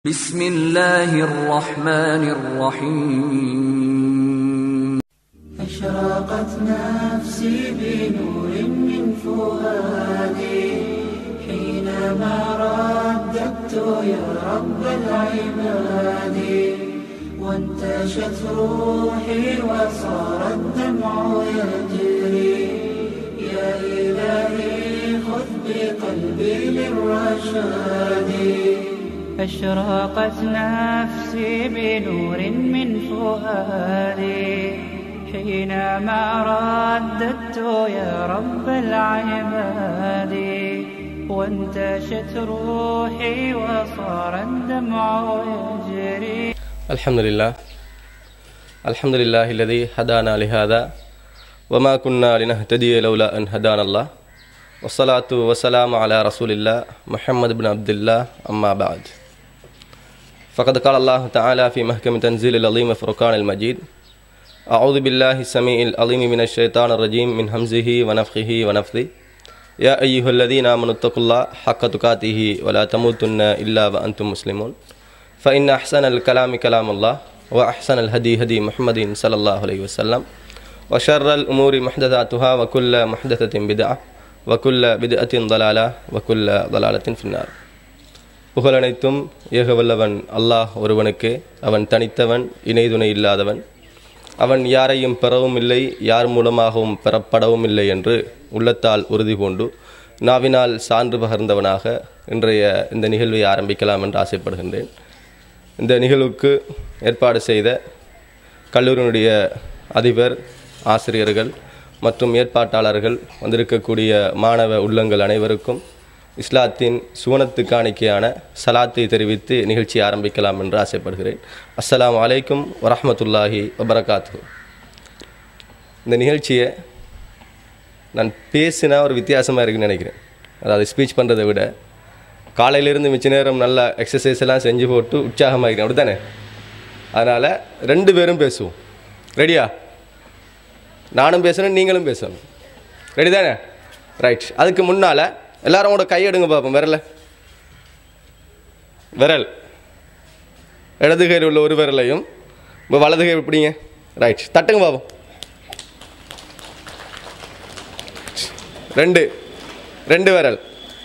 بسم الله الرحمن الرحيم أشرقت نفسي بنور من فؤادي حينما رددت يا رب العباد وانتشت روحي وصار الدمع يجري يا إلهي خذ بقلبي للرشاد أشرقت نفسي بنور من فؤادي حينما رددت يا رب العباد وانتشت روحي وصار الدمع يجري الحمد لله الحمد لله الذي هدانا لهذا وما كنا لنهتدي لولا أن هدانا الله والصلاة والسلام على رسول الله محمد بن عبد الله أما بعد فقد قال الله تعالى في محكم تنزيل العظيم فرقان المجيد أعوذ بالله السميع العليم من الشيطان الرجيم من همزه ونفخه ونفثه يا أيها الذين آمنوا اتقوا الله حق تقاته ولا تموتن إلا وأنتم مسلمون فإن أحسن الكلام كلام الله وأحسن الهدي هدي محمد صلى الله عليه وسلم وشر الأمور محدثاتها وكل محدثة بدعة وكل بدعة ضلالة وكل ضلالة في النار புகழனைத்தும் ஏகவல்லவன் அல்லாஹ் ஒருவனுக்கு அவன் தனித்தவன் இணைதுணை இல்லாதவன் அவன் யாரையும் பெறவும் இல்லை யார் மூலமாகவும் பெறப்படவும் இல்லை என்று உள்ளத்தால் உறுதி கொண்டு நாவினால் சான்று பகர்ந்தவனாக இன்றைய இந்த நிகழ்வை ஆரம்பிக்கலாம் என்று ஆசைப்படுகின்றேன் இந்த நிகழ்வுக்கு ஏற்பாடு செய்த கல்லூரியினுடைய அதிபர் ஆசிரியர்கள் மற்றும் ஏற்பாட்டாளர்கள் வந்திருக்கக்கூடிய மாணவ உள்ளங்கள் அனைவருக்கும் இஸ்லாத்தின் சுவனத்து காணிக்கையான சலாத்தை தெரிவித்து நிகழ்ச்சி ஆரம்பிக்கலாம் என்று ஆசைப்படுகிறேன் அஸ்ஸலாமு அலைக்கும் வரஹ்மத்துல்லாஹி வபரகாத்து இந்த நிகழ்ச்சியை நான் பேசினா ஒரு வித்தியாசமாக இருக்குன்னு நினைக்கிறேன் அதாவது ஸ்பீச் பண்ணுறதை விட காலையிலேருந்து மிச்ச நேரம் நல்லா எக்ஸசைஸ் எல்லாம் செஞ்சு போட்டு உற்சாகமாக இருக்கிறேன் அப்படி தானே அதனால் ரெண்டு பேரும் பேசுவோம் ரெடியா நானும் பேசுகிறேன் நீங்களும் பேசணும் ரெடி தானே ரைட் அதுக்கு முன்னால் எல்லாரும் கூட கையெடுங்க பார்ப்போம் விரல விரல் இடது கையில் உள்ள ஒரு விரலையும் இப்போ வலது கை எப்படிங்க ரைட் தட்டுங்க பார்ப்போம் ரெண்டு ரெண்டு விரல்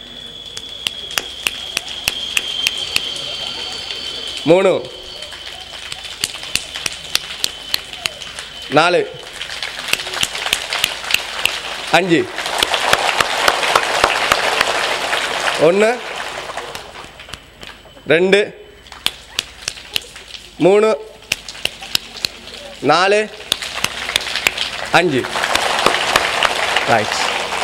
மூணு நாலு அஞ்சு ஒன்று ரெண்டு மூணு நாலு அஞ்சு ரைட்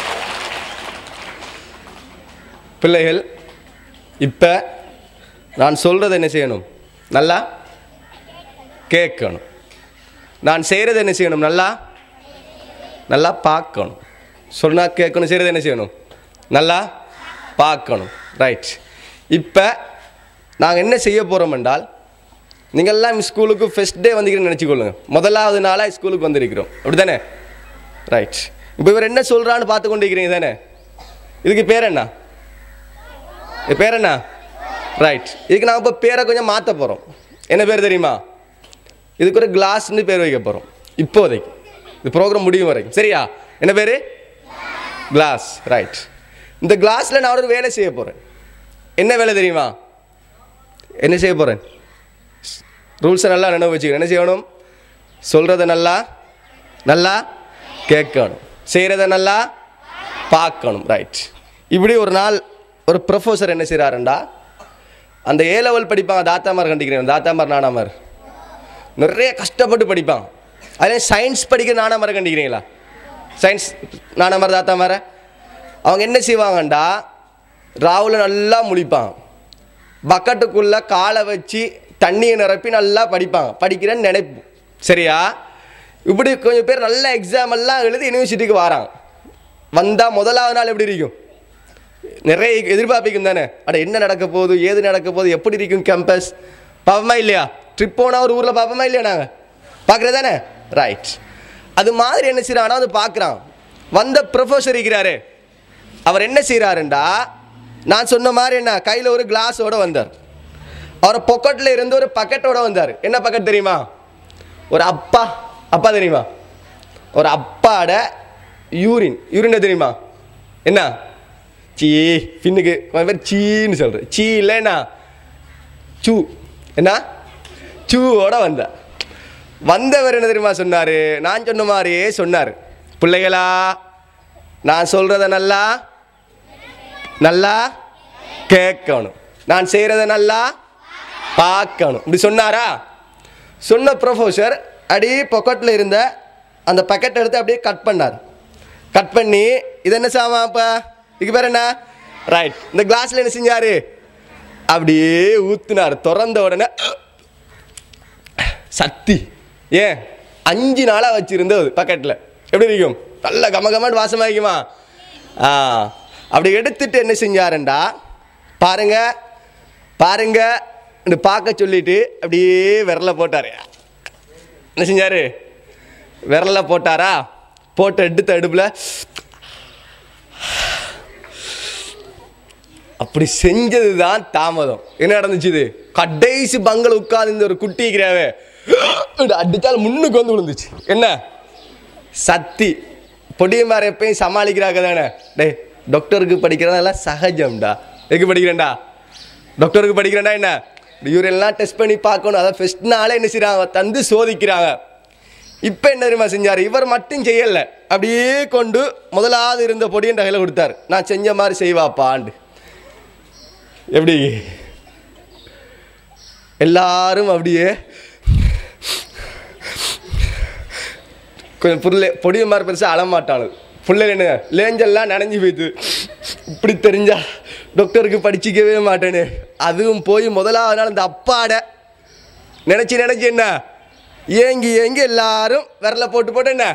பிள்ளைகள் இப்போ நான் சொல்கிறது என்ன செய்யணும் நல்லா கேட்கணும் நான் செய்கிறது என்ன செய்யணும் நல்லா நல்லா பார்க்கணும் சொன்னால் கேட்கணும் செய்கிறது என்ன செய்யணும் நல்லா பார்க்கணும் ரைட் இப்போ நாங்கள் என்ன செய்ய போகிறோம் என்றால் நீங்கள்லாம் ஸ்கூலுக்கு ஃபஸ்ட் டே வந்திருக்கீங்கன்னு நினச்சிக்கொள்ளுங்க முதலாவது நாளாக ஸ்கூலுக்கு வந்திருக்கிறோம் அப்படி தானே ரைட் இப்போ இவர் என்ன சொல்கிறான்னு பார்த்து கொண்டு இருக்கிறீங்க தானே இதுக்கு பேர் என்ன இது பேர் என்ன ரைட் இதுக்கு நாங்கள் இப்போ பேரை கொஞ்சம் மாற்ற போகிறோம் என்ன பேர் தெரியுமா இதுக்கு ஒரு கிளாஸ்னு பேர் வைக்க போகிறோம் இப்போதைக்கு இது ப்ரோக்ராம் முடியும் வரைக்கும் சரியா என்ன பேர் கிளாஸ் ரைட் இந்த கிளாஸில் நான் ஒரு வேலை செய்ய போகிறேன் என்ன வேலை தெரியுமா என்ன செய்ய போகிறேன் ரூல்ஸை நல்லா நினைவு வச்சுக்கணும் என்ன செய்யணும் சொல்கிறத நல்லா நல்லா கேட்கணும் செய்கிறத நல்லா பார்க்கணும் ரைட் இப்படி ஒரு நாள் ஒரு ப்ரொஃபஸர் என்ன செய்கிறாருண்டா அந்த ஏ லெவல் படிப்பாங்க தாத்தாமார் கண்டிக்கிறேன் தாத்தாமார் நானாமார் நிறைய கஷ்டப்பட்டு படிப்பாங்க அதே சயின்ஸ் படிக்கிற நானாமாரை கண்டிக்கிறீங்களா சயின்ஸ் நானாமார் தாத்தாமார அவங்க என்ன செய்வாங்கண்டா ராவில் நல்லா முழிப்பாங்க பக்கெட்டுக்குள்ளே காலை வச்சு தண்ணியை நிரப்பி நல்லா படிப்பாங்க படிக்கிறேன்னு நினைப்பு சரியா இப்படி கொஞ்சம் பேர் நல்ல எக்ஸாம் எல்லாம் எழுதி யூனிவர்சிட்டிக்கு வராங்க வந்தால் முதலாவது நாள் எப்படி இருக்கும் நிறைய எதிர்பார்ப்பிக்கும் தானே அட என்ன நடக்க போகுது ஏது நடக்க போகுது எப்படி இருக்கும் கேம்பஸ் பார்ப்போமா இல்லையா ட்ரிப் போனால் ஒரு ஊரில் பார்ப்போமா இல்லையா நாங்கள் பார்க்குறது தானே ரைட் அது மாதிரி என்ன செய்கிறாங்கன்னா அது பார்க்குறான் வந்த ப்ரொஃபஸர் இருக்கிறாரு அவர் என்ன செய்கிறாருண்டா நான் சொன்ன மாதிரி என்ன கையில் ஒரு கிளாஸோட வந்தார் அவர் பொக்கெட்டில் இருந்து ஒரு பக்கெட்டோட வந்தார் என்ன பக்கெட் தெரியுமா ஒரு அப்பா அப்பா தெரியுமா ஒரு அப்பாட யூரின் யூரின் தெரியுமா என்ன சீ பின்னுக்கு கொஞ்சம் பேர் சீன்னு சொல்கிறேன் சீ இல்லைன்னா சூ என்ன சூவோட வந்த வந்தவர் என்ன தெரியுமா சொன்னார் நான் சொன்ன மாதிரியே சொன்னார் பிள்ளைகளா நான் சொல்கிறத நல்லா நல்லா கேட்கணும் நான் செய்கிறத நல்லா பார்க்கணும் இப்படி சொன்னாரா சொன்ன ப்ரொஃபஸர் அடி பொக்கெட்டில் இருந்த அந்த பக்கெட் எடுத்து அப்படியே கட் பண்ணார் கட் பண்ணி இது என்ன சாமாப்பா இதுக்கு பேர் என்ன ரைட் இந்த கிளாஸில் என்ன செஞ்சாரு அப்படியே ஊத்துனார் திறந்த உடனே சக்தி ஏன் அஞ்சு நாளாக வச்சிருந்தது பக்கெட்டில் எப்படி இருக்கும் நல்ல கம கமன்னு வாசமாக்குமா ஆ அப்படி எடுத்துட்டு என்ன செஞ்சாருண்டா பாருங்க பாருங்க என்று பார்க்க சொல்லிட்டு அப்படியே விரல போட்டாரு என்ன செஞ்சாரு விரல போட்டாரா போட்டு எடுத்த அடுப்பில் அப்படி செஞ்சது தான் தாமதம் என்ன நடந்துச்சு இது கடைசி பங்கல் உட்கார்ந்து இந்த ஒரு குட்டிக்கிறாவே அடித்தால் முன்னுக்கு வந்து விழுந்துச்சு என்ன சத்தி பொடியமார எப்பயும் சமாளிக்கிறாங்க தானே டேய் டாக்டருக்கு படிக்கிறதெல்லாம் சகஜம்டா எதுக்கு படிக்கிறேன்டா டாக்டருக்கு படிக்கிறேன்டா என்ன யூரெல்லாம் டெஸ்ட் பண்ணி பார்க்கணும் அதான் ஃபஸ்ட் நாளே என்ன செய்கிறாங்க தந்து சோதிக்கிறாங்க இப்போ என்ன தெரியுமா செஞ்சார் இவர் மட்டும் செய்யலை அப்படியே கொண்டு முதலாவது இருந்த பொடியின் கையில் கொடுத்தாரு நான் செஞ்ச மாதிரி செய்வாப்பாண்டு எப்படி எல்லாரும் அப்படியே கொஞ்சம் புள்ள பொடிய மாதிரி பெருசாக அழமாட்டானு புள்ள என்ன லேஞ்செல்லாம் நனைஞ்சு போயிது இப்படி தெரிஞ்சா டாக்டருக்கு படிச்சிக்கவே மாட்டேன்னு அதுவும் போய் முதலாவது நாள் இந்த அப்பாட நினச்சி நினச்சி என்ன ஏங்கி ஏங்கி எல்லாரும் விரல போட்டு போட்டு என்ன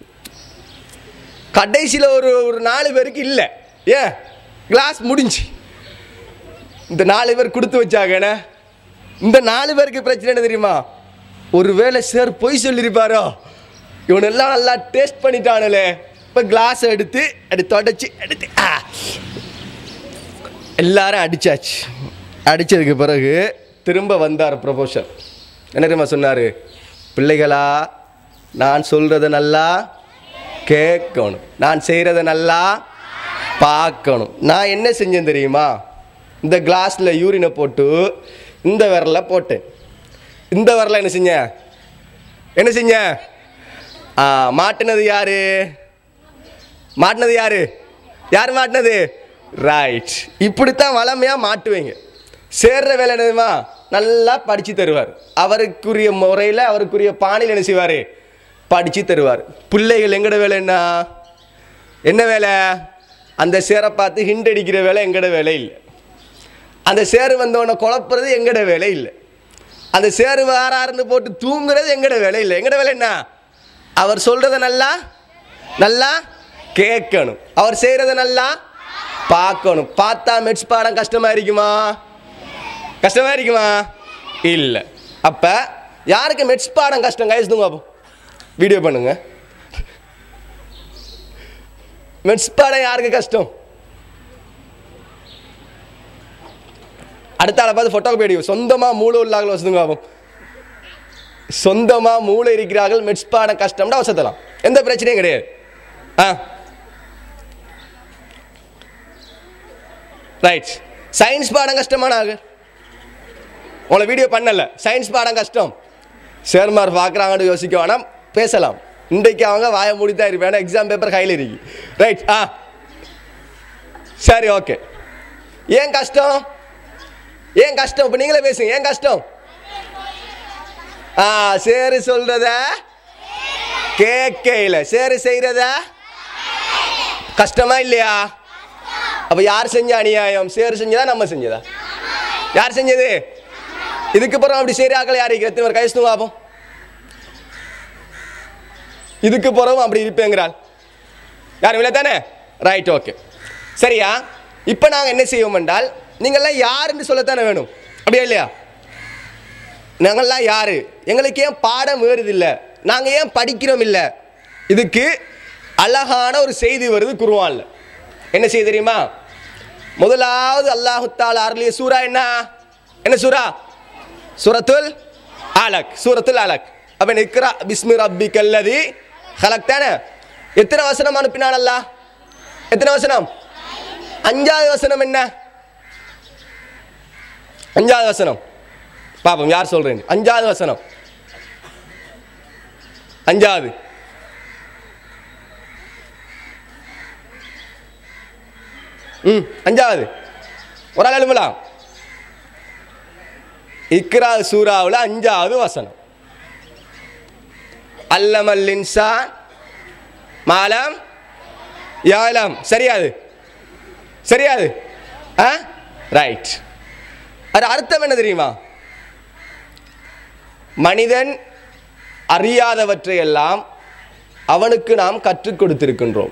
கடைசியில் ஒரு ஒரு நாலு பேருக்கு இல்லை ஏன் கிளாஸ் முடிஞ்சு இந்த நாலு பேர் கொடுத்து வச்சாங்கண்ணே இந்த நாலு பேருக்கு பிரச்சனை என்ன தெரியுமா ஒருவேளை சார் பொய் சொல்லியிருப்பாரோ இவனெல்லாம் நல்லா டேஸ்ட் பண்ணிட்டானுலே இப்போ கிளாஸ் எடுத்து அப்படி தொடச்சி எடுத்து ஆ. எல்லாரும் அடிச்சாச்சு அடிச்சதுக்கு பிறகு திரும்ப வந்தார் ப்ரொபோசர் என்ன தெரியுமா சொன்னார் பிள்ளைகளா நான் சொல்கிறத நல்லா கேட்கணும் நான் செய்கிறத நல்லா பார்க்கணும் நான் என்ன செஞ்சேன் தெரியுமா இந்த கிளாஸில் யூரினை போட்டு இந்த விரல போட்டேன் இந்த விரல என்ன செஞ்சேன் என்ன செஞ்சேன் ஆ மாட்டினது யாரு மாட்டினது யாரு யார் மாட்டினது ரைட் இப்படித்தான் வளமையாக மாட்டுவீங்க சேர்ற வேலை என்னதுமா நல்லா படித்து தருவார் அவருக்குரிய முறையில் அவருக்குரிய பாணியில் என்ன செய்வார் படித்து தருவார் பிள்ளைகள் எங்கட வேலை என்ன என்ன வேலை அந்த சேரை பார்த்து ஹிண்ட் அடிக்கிற வேலை எங்கட வேலை இல்லை அந்த சேரு வந்தவனை குழப்புறது எங்கட வேலை இல்லை அந்த சேரு வாராருன்னு போட்டு தூங்குறது எங்கட வேலை இல்லை எங்கட வேலை என்ன அவர் சொல்றத நல்லா நல்லா கேட்கணும் அவர் செய்யறத நல்லா பார்க்கணும் பார்த்தா மெட்ஸ் பாடம் கஷ்டமா இருக்குமா கஷ்டமா இருக்குமா இல்லை அப்ப யாருக்கு மெட்ஸ் பாடம் கஷ்டம் கைஸ் அப்போ வீடியோ பண்ணுங்க மெட்ஸ் பாடம் யாருக்கு கஷ்டம் அடுத்த ஆளை பார்த்து ஃபோட்டோக்கு போயிடுவோம் சொந்தமாக மூளை உள்ளார்கள் வசதுங்க ஆகும் சொந்தமாக மூளை இருக்கிறார்கள் மெட்ஸ் பாடம் கஷ்டம்னா வசத்தலாம் எந்த பிரச்சனையும் கிடையாது ஆ ரைட் சயின்ஸ் பாடம் கஷ்டமான ஆகு உங்களை வீடியோ பண்ணல சயின்ஸ் பாடம் கஷ்டம் சேர்மார் பார்க்குறாங்கன்னு யோசிக்க வேணாம் பேசலாம் இன்றைக்கு அவங்க வாயை மூடித்தான் இருப்பேன் எக்ஸாம் பேப்பர் கையில் இருக்கு ரைட் ஆ சரி ஓகே ஏன் கஷ்டம் ஏன் கஷ்டம் இப்போ நீங்களே பேசுங்க ஏன் கஷ்டம் ஆ சேரு சொல்றத கேட்கையில சேரு செய்யறத கஷ்டமா இல்லையா அப்ப யார் செஞ்ச அநியாயம் சேரு செஞ்சதா நம்ம செஞ்சதா யார் செஞ்சது இதுக்கு அப்புறம் அப்படி சரி ஆக்கல யார் இருக்கிறது ஒரு கைஸ்து பாப்போம் இதுக்கு பிறகும் அப்படி இருப்பேங்கிறாள் யாரும் இல்லை தானே ரைட் ஓகே சரியா இப்போ நாங்கள் என்ன செய்வோம் என்றால் நீங்கள்லாம் யாருன்னு சொல்லத்தானே வேணும் அப்படியா இல்லையா நாங்கள்லாம் யாரு எங்களுக்கு ஏன் பாடம் வேறுது இல்லை நாங்கள் ஏன் படிக்கிறோம் இல்லை இதுக்கு அழகான ஒரு செய்தி வருது குருவான்ல என்ன செய்தி தெரியுமா முதலாவது அல்லாஹு தாலா அருளிய சூரா என்ன என்ன சூரா சூரத்துல் அலக் சூரத்துல் அலக் அப்ப நிக்ரா பிஸ்மி ரப்பி கல்லதி ஹலக் தானே எத்தனை வசனம் அனுப்பினான் அல்லாஹ் எத்தனை வசனம் அஞ்சாவது வசனம் என்ன அஞ்சாவது வசனம் பாப்போம் யார் சொல்றேன் அஞ்சாவது வசனம் அஞ்சாவது ம் அஞ்சாவது ஒரு ஆள் எழுப்பலாம் இக்ரா சூறாவில் அஞ்சாவது வசனம் அல்லமல் இன்சான் மாலம் யாலம் சரியாது சரியாது ஆ ரைட் அது அர்த்தம் என்ன தெரியுமா மனிதன் அறியாதவற்றை எல்லாம் அவனுக்கு நாம் கற்றுக் கொடுத்திருக்கின்றோம்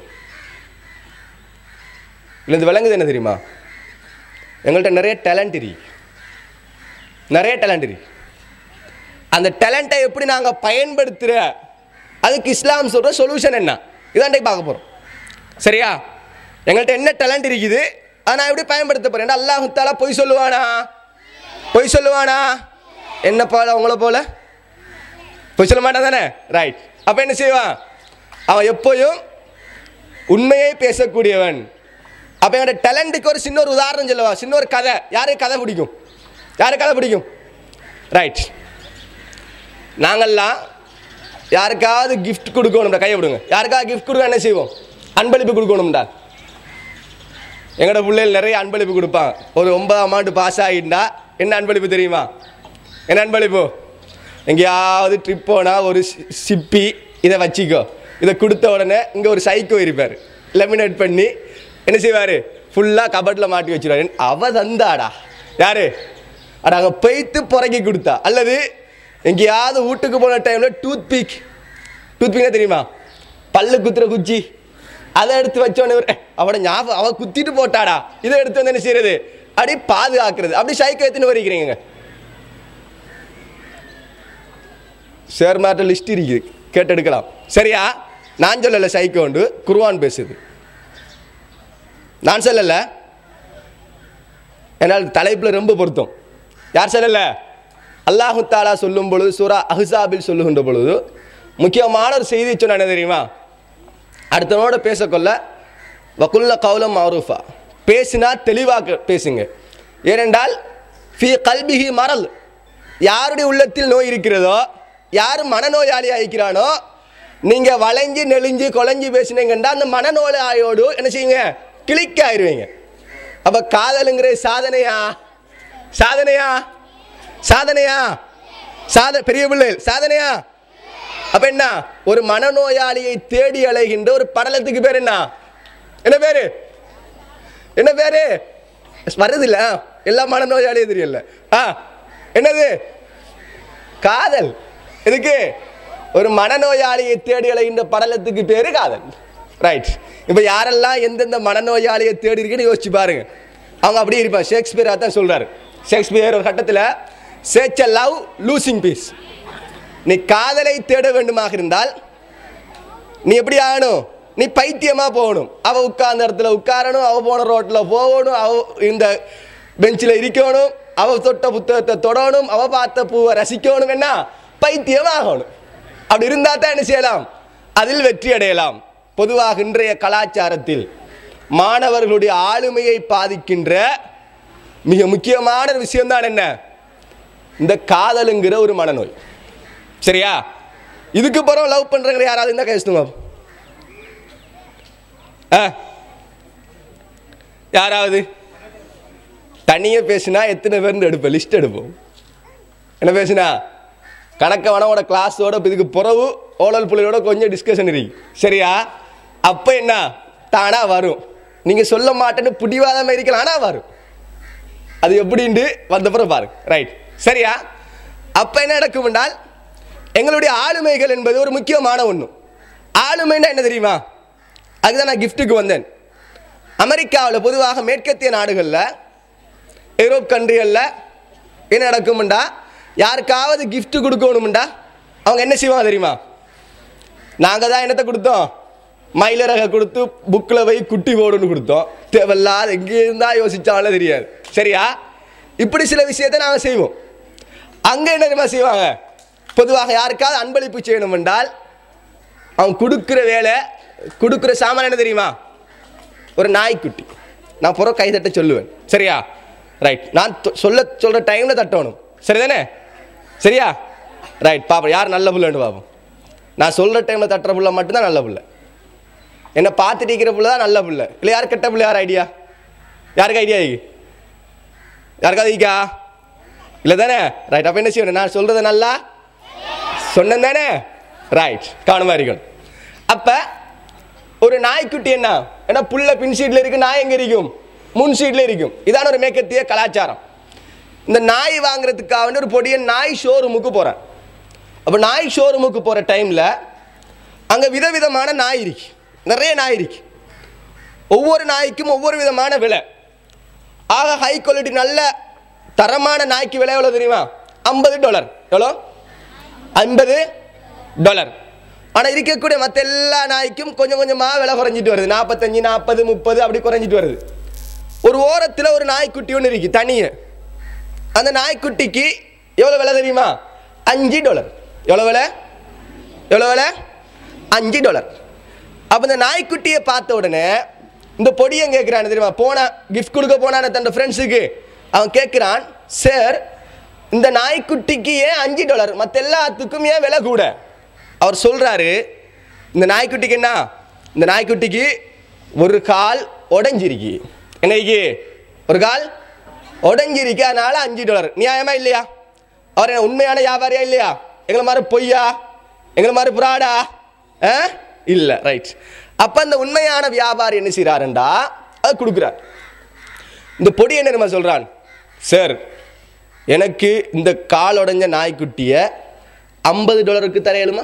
இல்லை இது விளங்குது என்ன தெரியுமா எங்கள்கிட்ட நிறைய டேலண்ட் இருக்கு நிறைய டேலண்ட் இருக்கு அந்த டேலண்ட்டை எப்படி நாங்கள் பயன்படுத்துகிற அதுக்கு இஸ்லாம் சொல்கிற சொல்யூஷன் என்ன இதாண்டை பார்க்க போகிறோம் சரியா எங்கள்கிட்ட என்ன டேலண்ட் இருக்குது அதை நான் எப்படி பயன்படுத்த போகிறேன் அல்லாஹு தாலா பொய் சொல்லுவானா பொய் சொல்லுவானா என்ன போல உங்களை போல பொய் சொல்ல மாட்டான் தானே ரைட் அப்போ என்ன செய்வான் அவன் எப்போயும் உண்மையை பேசக்கூடியவன் அப்போ என்னோட டேலண்ட்டுக்கு ஒரு சின்ன ஒரு உதாரணம் சொல்லவா சின்ன ஒரு கதை யாருக்கு கதை பிடிக்கும் யாருக்கு கதை பிடிக்கும் ரைட் நாங்கள்லாம் யாருக்காவது கிஃப்ட் கொடுக்கணும்டா கையை விடுங்க யாருக்காவது கிஃப்ட் கொடுக்க என்ன செய்வோம் அன்பளிப்பு கொடுக்கணும்டா எங்களோட பிள்ளைகள் நிறைய அன்பளிப்பு கொடுப்பான் ஒரு ஒன்பதாம் ஆண்டு பாஸ் ஆகிட்டா என்ன அன்பளிப்பு தெரியுமா என்ன அன்பளிப்பு எங்கேயாவது ட்ரிப் போனால் ஒரு சி- சிப்பி இதை வச்சிக்கோ இதை கொடுத்த உடனே இங்கே ஒரு சைக்கோ இருப்பார் லெமினேட் பண்ணி என்ன செய்வார் ஃபுல்லாக கபட்டில் மாட்டி வச்சிருவாரு அவ தந்தாடா யாரு அட அங்கே போய்த்து புறக்கி கொடுத்தா அல்லது எங்கேயாவது வீட்டுக்கு போன டைமில் டூத் பிக் டூத் பிக்னா தெரியுமா பல்லு குத்துற குச்சி அதை எடுத்து வச்சோடனே ஒரு, "ஏய், அவட ஞாபகம் அவ குத்திட்டு போட்டாடா இதை எடுத்து வந்து என்ன செய்யறது அப்படி பாதுகாக்கிறது அப்படி சைக்கோ எத்தனை வரைக்கிறீங்க ஷேர் மார்க்கெட் லிஸ்ட் இருக்குது கேட்டெடுக்கலாம் சரியா நான் சொல்லலை சைக்கோ உண்டு குர்வான் பேசுது நான் சொல்லலை என்னால் தலைப்பில் ரொம்ப பொருத்தம் யார் சொல்லலை அல்லாஹு தாலா சொல்லும் பொழுது சூரா அஹ்ஸாபில் சொல்லுகின்ற பொழுது முக்கியமான ஒரு செய்தி சொன்ன என்ன தெரியுமா அடுத்தவனோட பேசக்கொள்ள வக்குல்ல கவுலம் மாரூஃபா பேசினா தெளிவாக பேசுங்க ஏனென்றால் ஃபி கல்பிஹி மரல் யாருடைய உள்ளத்தில் நோய் இருக்கிறதோ யார் மனநோயாளி ஆகிக்கிறானோ நீங்க வளைஞ்சு நெளிஞ்சு குலைஞ்சு பேசினீங்கன்னா அந்த மனநோயாளியோடு என்ன செய்யுங்க கிளிக் ஆயிருவீங்க அப்ப காதலுங்கிற சாதனையா சாதனையா சாதனையா சாத பெரிய பிள்ளை சாதனையா அப்ப என்ன ஒரு மனநோயாளியை தேடி அலைகின்ற ஒரு படலத்துக்கு பேர் என்ன என்ன பேரு என்ன பேரு வருது இல்ல எல்லா மனநோயாளியும் தெரியல ஆ என்னது காதல் எதுக்கு ஒரு மனநோயாளியை தேடி அலைகின்ற படலத்துக்கு பேரு காதல் ரைட் இப்போ யாரெல்லாம் எந்தெந்த மனநோயாளியை தேடி இருக்குன்னு யோசிச்சு பாருங்க அவங்க அப்படியே இருப்பாங்க ஷேக்ஸ்பியரா தான் சொல்றாரு ஷேக்ஸ்பியர் ஒரு கட்டத்தில் சேச்ச லவ் லூசிங் பீஸ் நீ காதலை தேட வேண்டுமாக இருந்தால் நீ எப்படி ஆகணும் நீ பைத்தியமா போகணும் அவ உட்கார்ந்த இடத்துல உட்காரணும் அவ போன ரோட்ல போகணும் அவ இந்த பெஞ்சில் இருக்கணும் அவ தொட்ட புத்தகத்தை தொடணும் அவ பார்த்த பூவை ரசிக்கணும் என்ன பைத்தியம் ஆகணும் அப்படி இருந்தா தான் என்ன செய்யலாம் அதில் வெற்றி அடையலாம் பொதுவாக இன்றைய கலாச்சாரத்தில் மாணவர்களுடைய ஆளுமையை பாதிக்கின்ற மிக முக்கியமான ஒரு விஷயம்தான் என்ன இந்த காதலுங்கிற ஒரு மனநோய் சரியா இதுக்கு பிறகு லவ் பண்றவங்க யாராவது இருந்தா பேசணுங்க ஆ யாராவது தனியே பேசினா எத்தனை பேர்னு எடுப்பேன் லிஸ்ட் எடுப்போம் என்ன பேசுனா கணக்க வனவோட கிளாஸோட இப்ப இதுக்கு பிறகு ஓலல் புள்ளையோட கொஞ்சம் டிஸ்கஷன் இருக்கு சரியா அப்போ என்ன தானா வரும் நீங்க சொல்ல மாட்டேன்னு பிடிவாதமா இருக்கலாம் ஆனா வரும் அது எப்படின்ட்டு வந்தப்புறம் பாருங்க ரைட் சரியா அப்ப என்ன நடக்கும் என்றால் எங்களுடைய ஆளுமைகள் என்பது ஒரு முக்கியமான ஒன்று ஆளுமைன்னா என்ன தெரியுமா அதுதான் நான் கிஃப்ட்டுக்கு வந்தேன் அமெரிக்காவில் பொதுவாக மேற்கத்திய நாடுகளில் யூரோப் கண்ட்ரிகளில் என்ன நடக்கும்டா யாருக்காவது gift கொடுக்கணும்டா அவங்க என்ன செய்வாங்க தெரியுமா நாங்கள் தான் என்னத்தை கொடுத்தோம் மயிலரக கொடுத்து புக்கில் போய் குட்டி போடுன்னு கொடுத்தோம் தேவையில்லாத எங்கே இருந்தால் யோசிச்சாலும் தெரியாது சரியா இப்படி சில விஷயத்தை நாங்கள் செய்வோம் அங்கே என்ன தெரியுமா செய்வாங்க பொதுவாக யாருக்காவது அன்பளிப்பு செய்யணும் என்றால் அவன் கொடுக்குற வேலை கொடுக்குற சாமான் என்ன தெரியுமா ஒரு நாய்க்குட்டி நான் புற கை தட்ட சொல்லுவேன் சரியா ரைட் நான் தொ- சொல்ல சொல்கிற டைமில் தட்டணும் சரிதானே சரியா ரைட் பாப்போம் யார் நல்ல புள்ளன்னு பார்ப்போம் நான் சொல்கிற டைமில் தட்டுற புள்ள மட்டும்தான் நல்ல புள்ள என்னை பார்த்துட்டு இருக்கிற புள்ள தான் நல்ல புள்ள இல்லை யார் கெட்ட புள்ள யார் ஐடியா யாருக்கு ஐடியா இருக்கு யாருக்காவது இருக்கா இல்லை தானே ரைட் அப்போ என்ன செய்யணும் நான் சொல்கிறத நல்லா சொன்னேன் தானே ரைட் கவனமாக இருக்கணும் அப்போ ஒரு நாய்க்குட்டி என்ன ஏன்னா புள்ள பின் சீட்டில் இருக்கு நாய் எங்கே இருக்கும் முன் சீட்டில் இருக்கும் இதான ஒரு மேற்கத்திய கலாச்சாரம் இந்த நாய் வாங்குறதுக்காக வேண்டி ஒரு பொடிய நாய் ஷோரூமுக்கு போகிறேன் அப்போ நாய் ஷோரூமுக்கு போகிற டைமில் அங்கே விதவிதமான நாய் இருக்கு நிறைய நாய் இருக்கு ஒவ்வொரு நாய்க்கும் ஒவ்வொரு விதமான விலை ஆக ஹை குவாலிட்டி நல்ல தரமான நாய்க்கு விலை எவ்வளோ தெரியுமா ஐம்பது டாலர் எவ்வளோ ஐம்பது டாலர் ஆனால் இருக்கக்கூடிய மற்ற எல்லா நாய்க்கும் கொஞ்சம் கொஞ்சமாக விலை குறைஞ்சிட்டு வருது நாற்பத்தஞ்சு நாற்பது முப்பது அப்படி குறைஞ்சிட்டு வருது ஒரு ஓரத்தில் ஒரு நாய்க்குட்டி ஒன்று இருக்கு தனியே அந்த நாய்க்குட்டிக்கு எவ்வளோ விலை தெரியுமா அஞ்சு டாலர் எவ்வளோ விலை எவ்வளோ விலை அஞ்சு டாலர் அப்போ இந்த நாய்க்குட்டியை பார்த்த உடனே இந்த பொடியன் கேட்குறான் தெரியுமா போனா கிஃப்ட் கொடுக்க போனான தன் ஃப்ரெண்ட்ஸுக்கு அவன் கேட்குறான் சார் இந்த நாய்க்குட்டிக்கு ஏன் அஞ்சு டாலர் மற்ற எல்லாத்துக்கும் ஏன் விலை கூட அவர் சொல்கிறாரு இந்த நாய்க்குட்டிக்கு என்ன இந்த நாய்க்குட்டிக்கு ஒரு கால் உடஞ்சிருக்கு என்னைக்கு ஒரு கால் உடஞ்சிருக்கு அதனால அஞ்சு டாலர் நியாயமா இல்லையா அவர் என்ன உண்மையான வியாபாரியா இல்லையா எங்களை மாதிரி பொய்யா எங்களை மாதிரி புறாடா ஆ இல்லை ரைட் அப்போ அந்த உண்மையான வியாபாரி என்ன செய்கிறாருண்டா அது கொடுக்குறார் இந்த பொடி என்ன தெரியுமா சொல்கிறான் சார் எனக்கு இந்த கால் உடைஞ்ச நாய்க்குட்டியை ஐம்பது டாலருக்கு தரையலுமா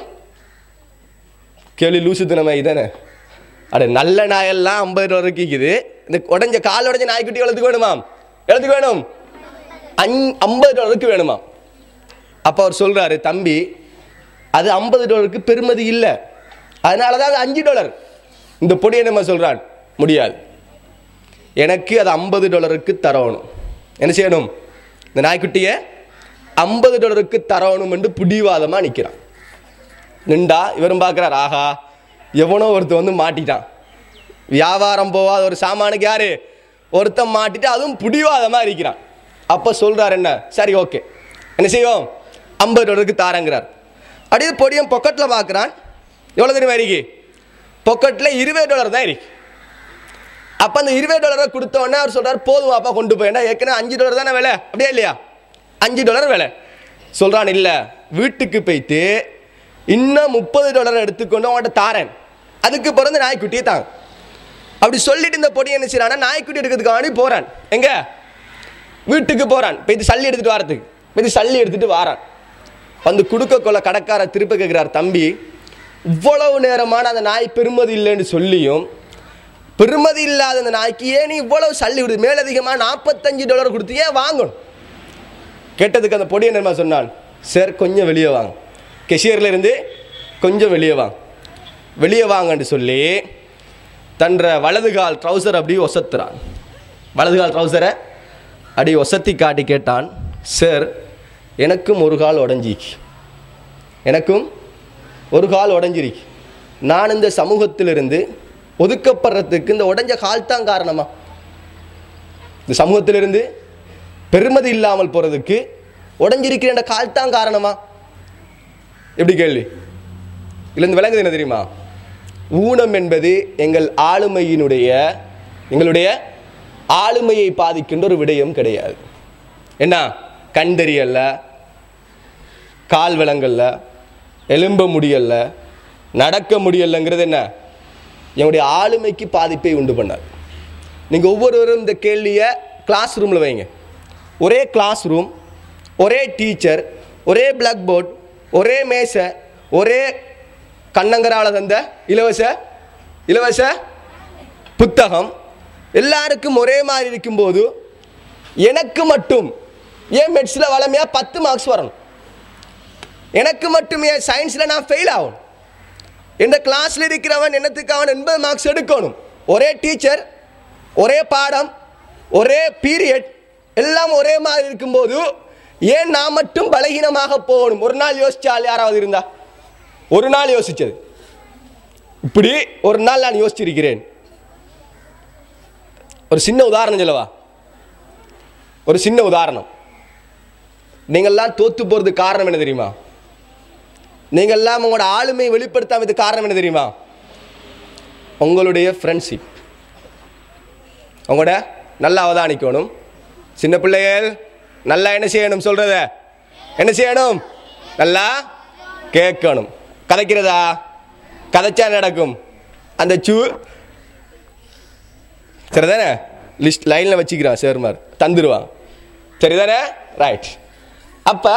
கேள்வி லூசு தினமே இதானே அட நல்ல நாயெல்லாம் ஐம்பது டாலருக்கு இருக்குது இந்த உடஞ்ச கால் உடைஞ்ச நாய்க்குட்டி எவ்வளோத்துக்கு வேணுமாம் எவ்வளோத்துக்கு வேணும் அஞ் ஐம்பது டாலருக்கு வேணுமாம் அப்போ அவர் சொல்கிறாரு தம்பி அது ஐம்பது டாலருக்கு பெருமதி இல்லை அதனால தான் அது அஞ்சு டாலர் இந்த பொடி என்ன சொல்கிறான் முடியாது எனக்கு அது ஐம்பது டாலருக்கு தரணும் என்ன செய்யணும் இந்த நாய்க்குட்டியை ஐம்பது டாலருக்கு தரணும் என்று பிடிவாதமாக நிற்கிறான் நின்றா இவரும் பார்க்குறார் ஆஹா எவனோ ஒருத்தன் வந்து மாட்டிட்டான் வியாபாரம் போகாத ஒரு சாமானுக்கு யாரு ஒருத்தன் மாட்டிட்டு அதுவும் பிடிவாதமாக இருக்கிறான் அப்போ சொல்கிறார் என்ன சரி ஓகே என்ன செய்வோம் ஐம்பது டாலருக்கு தாரங்கிறார் அப்படியே பொடியும் பொக்கெட்டில் பார்க்குறான் எவ்வளோ தெரியுமா இருக்கு பொக்கெட்டில் இருபது டாலர் தான் இருக்கு அப்போ அந்த இருபது டாலரை கொடுத்த உடனே அவர் சொல்றார் போதும் அப்பா கொண்டு போய் ஏன்னா ஏற்கனவே அஞ்சு டாலர் தானே விலை அப்படியே இல்லையா அஞ்சு டாலர் விலை சொல்றான் இல்லை வீட்டுக்கு போயிட்டு இன்னும் முப்பது டாலர் எடுத்துக்கொண்டு அவன்கிட்ட தாரேன் அதுக்கு பிறந்து நாய்க்குட்டியை தாங்க அப்படி சொல்லிட்டு இந்த பொடி என்ன செய்யறானா நாய்க்குட்டி எடுக்கிறதுக்காண்டி போறான் எங்க வீட்டுக்கு போறான் போயிட்டு சல்லி எடுத்துட்டு வரதுக்கு போயிட்டு சல்லி எடுத்துட்டு வாரான் வந்து கொடுக்க கொள்ள கடைக்கார திருப்ப கேட்கிறார் தம்பி இவ்வளவு நேரமான அந்த நாய் பெருமதி இல்லைன்னு சொல்லியும் பெருமதி இல்லாத அந்த நாய்க்கு ஏன் நீ இவ்வளவு சல்லி விடுது மேலதிகமாக நாற்பத்தஞ்சு டாலர் கொடுத்து ஏன் வாங்கணும் கேட்டதுக்கு அந்த பொடி என்ன சொன்னான் சார் கொஞ்சம் வெளியே வாங்க கெஷியர்ல இருந்து கொஞ்சம் வெளியே வாங்க வெளியே வாங்கன்னு சொல்லி தன்ற வலது கால் ட்ரௌசர் அப்படி ஒசத்துறான் வலது கால் ட்ரௌசரை அப்படி ஒசத்தி காட்டி கேட்டான் சார் எனக்கும் ஒரு கால் உடஞ்சிக்கு எனக்கும் ஒரு கால் உடஞ்சிருக்கு நான் இந்த சமூகத்திலிருந்து ஒதுக்கப்படுறதுக்கு இந்த உடைஞ்ச கால் தான் காரணமா இந்த சமூகத்திலிருந்து பெருமதி இல்லாமல் போறதுக்கு உடஞ்சிருக்கிற இந்த கால் தான் காரணமா எப்படி கேள்வி இதுல இருந்து விளங்குது என்ன தெரியுமா ஊனம் என்பது எங்கள் ஆளுமையினுடைய எங்களுடைய ஆளுமையை பாதிக்கின்ற ஒரு விடயம் கிடையாது என்ன கண் தெரியல கால் விலங்கல்ல எலும்ப முடியல நடக்க முடியலங்கிறது என்ன என்னுடைய ஆளுமைக்கு பாதிப்பை உண்டு பண்ணாது நீங்கள் ஒவ்வொருவரும் இந்த கேள்வியை கிளாஸ் ரூமில் வைங்க ஒரே கிளாஸ் ரூம் ஒரே டீச்சர் ஒரே பிளாக் போர்ட் ஒரே மேசை ஒரே கண்ணங்கரால தந்த இலவச இலவச புத்தகம் எல்லாருக்கும் ஒரே மாதிரி இருக்கும்போது எனக்கு மட்டும் ஏன் மெட்ஸில் வளமையாக பத்து மார்க்ஸ் வரணும் எனக்கு மட்டும் ஏன் சயின்ஸில் நான் ஃபெயில் ஆகணும் இந்த கிளாஸில் இருக்கிறவன் என்னத்துக்கு அவன் எண்பது மார்க்ஸ் எடுக்கணும் ஒரே டீச்சர் ஒரே பாடம் ஒரே பீரியட் எல்லாம் ஒரே மாதிரி இருக்கும்போது ஏன் நான் மட்டும் பலகீனமாக போகணும் ஒரு நாள் யோசிச்சால் யாராவது இருந்தா ஒரு நாள் யோசிச்சது இப்படி ஒரு நாள் நான் யோசிச்சிருக்கிறேன் ஒரு சின்ன உதாரணம் சொல்லவா ஒரு சின்ன உதாரணம் நீங்கள்லாம் தோத்து போறதுக்கு காரணம் என்ன தெரியுமா நீங்கள்லாம் உங்களோட ஆளுமை வெளிப்படுத்தாமதுக்கு காரணம் என்ன தெரியுமா உங்களுடைய ஃப்ரெண்ட்ஷிப் உங்களோட நல்லா அவதானிக்கணும் சின்ன பிள்ளைகள் நல்லா என்ன செய்யணும் சொல்றத என்ன செய்யணும் நல்லா கேட்கணும் கதைக்கிறதா கதைச்சா நடக்கும் அந்த சூ சரிதானே லிஸ்ட் லைனில் வச்சுக்கிறான் சேர்மார் தந்துடுவான் சரிதானே ரைட் அப்போ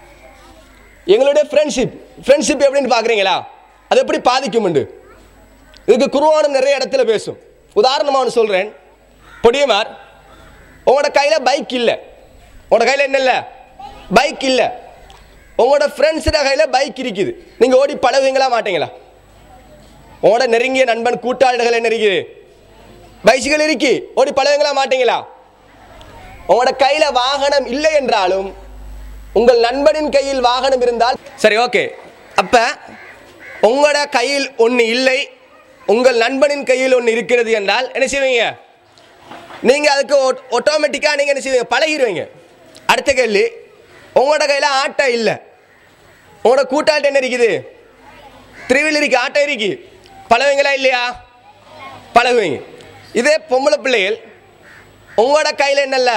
எங்களுடைய ஃப்ரெண்ட்ஷிப் ஃப்ரெண்ட்ஷிப் எப்படின்னு பார்க்குறீங்களா அது எப்படி பாதிக்கும்ண்டு இதுக்கு குருவானம் நிறைய இடத்துல பேசும் உதாரணமாக ஒன்று சொல்கிறேன் பொடியமார் உங்களோட கையில் பைக் இல்லை உங்களோட கையில் என்ன இல்லை பைக் இல்லை உங்களோட ஃப்ரெண்ட்ஸோட கையில் பைக் இருக்குது நீங்கள் ஓடி பழகுவீங்களா மாட்டீங்களா உங்களோட நெருங்கிய நண்பன் கூட்டாளிகள் என்ன இருக்குது பைசிக்கல் இருக்கு ஓடி பழகுங்களா மாட்டீங்களா உங்களோட கையில வாகனம் இல்லை என்றாலும் உங்கள் நண்பனின் கையில் வாகனம் இருந்தால் சரி ஓகே அப்ப உங்களோட கையில் ஒன்று இல்லை உங்கள் நண்பனின் கையில் ஒன்று இருக்கிறது என்றால் என்ன செய்வீங்க நீங்க அதுக்கு ஆட்டோமேட்டிக்கா நீங்க என்ன செய்வீங்க பழகிடுவீங்க அடுத்த கேள்வி உங்களோட கையில் ஆட்டோ இல்லை உங்களோட கூட்டாளிட்ட என்ன இருக்குது திருவில் இருக்கு ஆட்டோ இருக்கு பழகுவீங்களா இல்லையா பழகுவீங்க இதே பொம்பளை பிள்ளைகள் உங்களோட கையில் என்னல்ல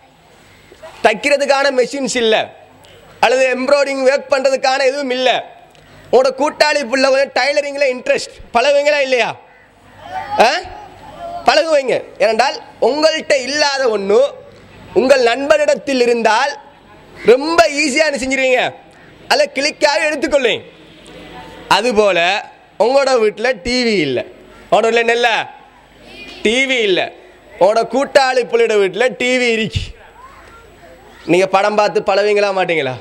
தைக்கிறதுக்கான மெஷின்ஸ் இல்லை அல்லது எம்ப்ராய்டிங் ஒர்க் பண்ணுறதுக்கான எதுவும் இல்லை உங்களோட கூட்டாளி பிள்ளை கொஞ்சம் டைலரிங்கில் இன்ட்ரெஸ்ட் பழகுவீங்களா இல்லையா ஆ பழகுவீங்க ஏனென்றால் உங்கள்கிட்ட இல்லாத ஒன்று உங்கள் நண்பனிடத்தில் இருந்தால் ரொம்ப ஈஸியாக என்ன செஞ்சிருவீங்க அதில் கிளிக்காக எடுத்துக்கொள்வீங்க அதுபோல் உங்களோட வீட்டில் டிவி இல்லை உங்களோட வீட்டில் என்ன இல்லை டிவி இல்லை உங்களோட கூட்டாளி பிள்ளையோட வீட்டில் டிவி இருக்கு நீங்கள் படம் பார்த்து பழவீங்களா மாட்டீங்களா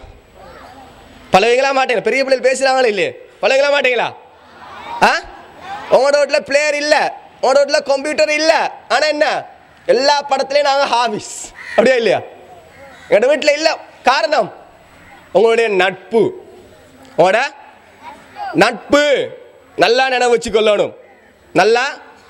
பழவீங்களா மாட்டீங்களா பெரிய பிள்ளைகள் பேசுகிறாங்களா இல்லையே பழவீங்களா மாட்டீங்களா ஆ உங்களோட வீட்டில் பிளேயர் இல்லை உங்களோட வீட்டில் கம்ப்யூட்டர் இல்லை ஆனால் என்ன எல்லா படத்துலையும் நாங்கள் ஹாபிஸ் அப்படியா இல்லையா எங்களோட வீட்டில் இல்லை காரணம் உங்களுடைய நட்பு உங்களோட நட்பு நல்லா நினைவு வச்சுக்கொள்ளணும் நல்லா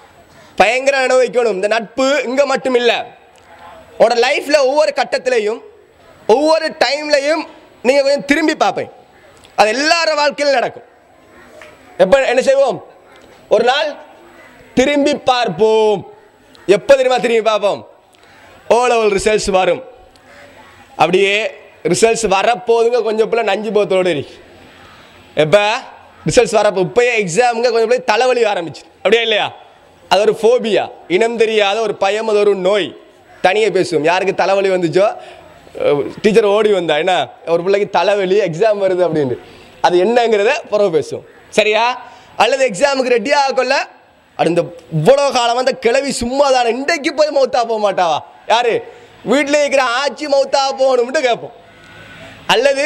பயங்கர நினைவு வைக்கணும் இந்த நட்பு இங்கே மட்டும் இல்லை உங்களோட லைஃப்பில் ஒவ்வொரு கட்டத்திலையும் ஒவ்வொரு டைம்லையும் நீங்கள் கொஞ்சம் திரும்பி பார்ப்பேன் அது எல்லார வாழ்க்கையிலும் நடக்கும் எப்போ என்ன செய்வோம் ஒரு நாள் திரும்பி பார்ப்போம் எப்போ தெரியுமா திரும்பி பார்ப்போம் ஓ லெவல் ரிசல்ட்ஸ் வரும் அப்படியே ரிசல்ட்ஸ் வரப்போதுங்க கொஞ்சம் பிள்ளை நஞ்சு போத்தோடு இருக்கு எப்போ ரிசல்ட்ஸ் வரப்போ இப்போயே எக்ஸாமுங்க கொஞ்சம் பிள்ளை தலைவலி ஆரம்பிச்சு அப்படியே இல்லையா அது ஒரு ஃபோபியா இனம் தெரியாத ஒரு பயம் அது ஒரு நோய் தனியாக பேசுவோம் யாருக்கு தலைவலி வந்துச்சோ டீச்சர் ஓடி வந்தா என்ன ஒரு பிள்ளைக்கு தலைவலி எக்ஸாம் வருது அப்படின்னு அது என்னங்கிறத பிறகு பேசுவோம் சரியா அல்லது எக்ஸாமுக்கு ரெடி ஆகக்கொள்ள அது இந்த இவ்வளோ காலம் அந்த கிளவி சும்மா தானே இன்றைக்கு போய் மௌத்தா போக மாட்டாவா யாரு வீட்டில் இருக்கிற ஆச்சி மௌத்தா போகணும்னு கேட்போம் அல்லது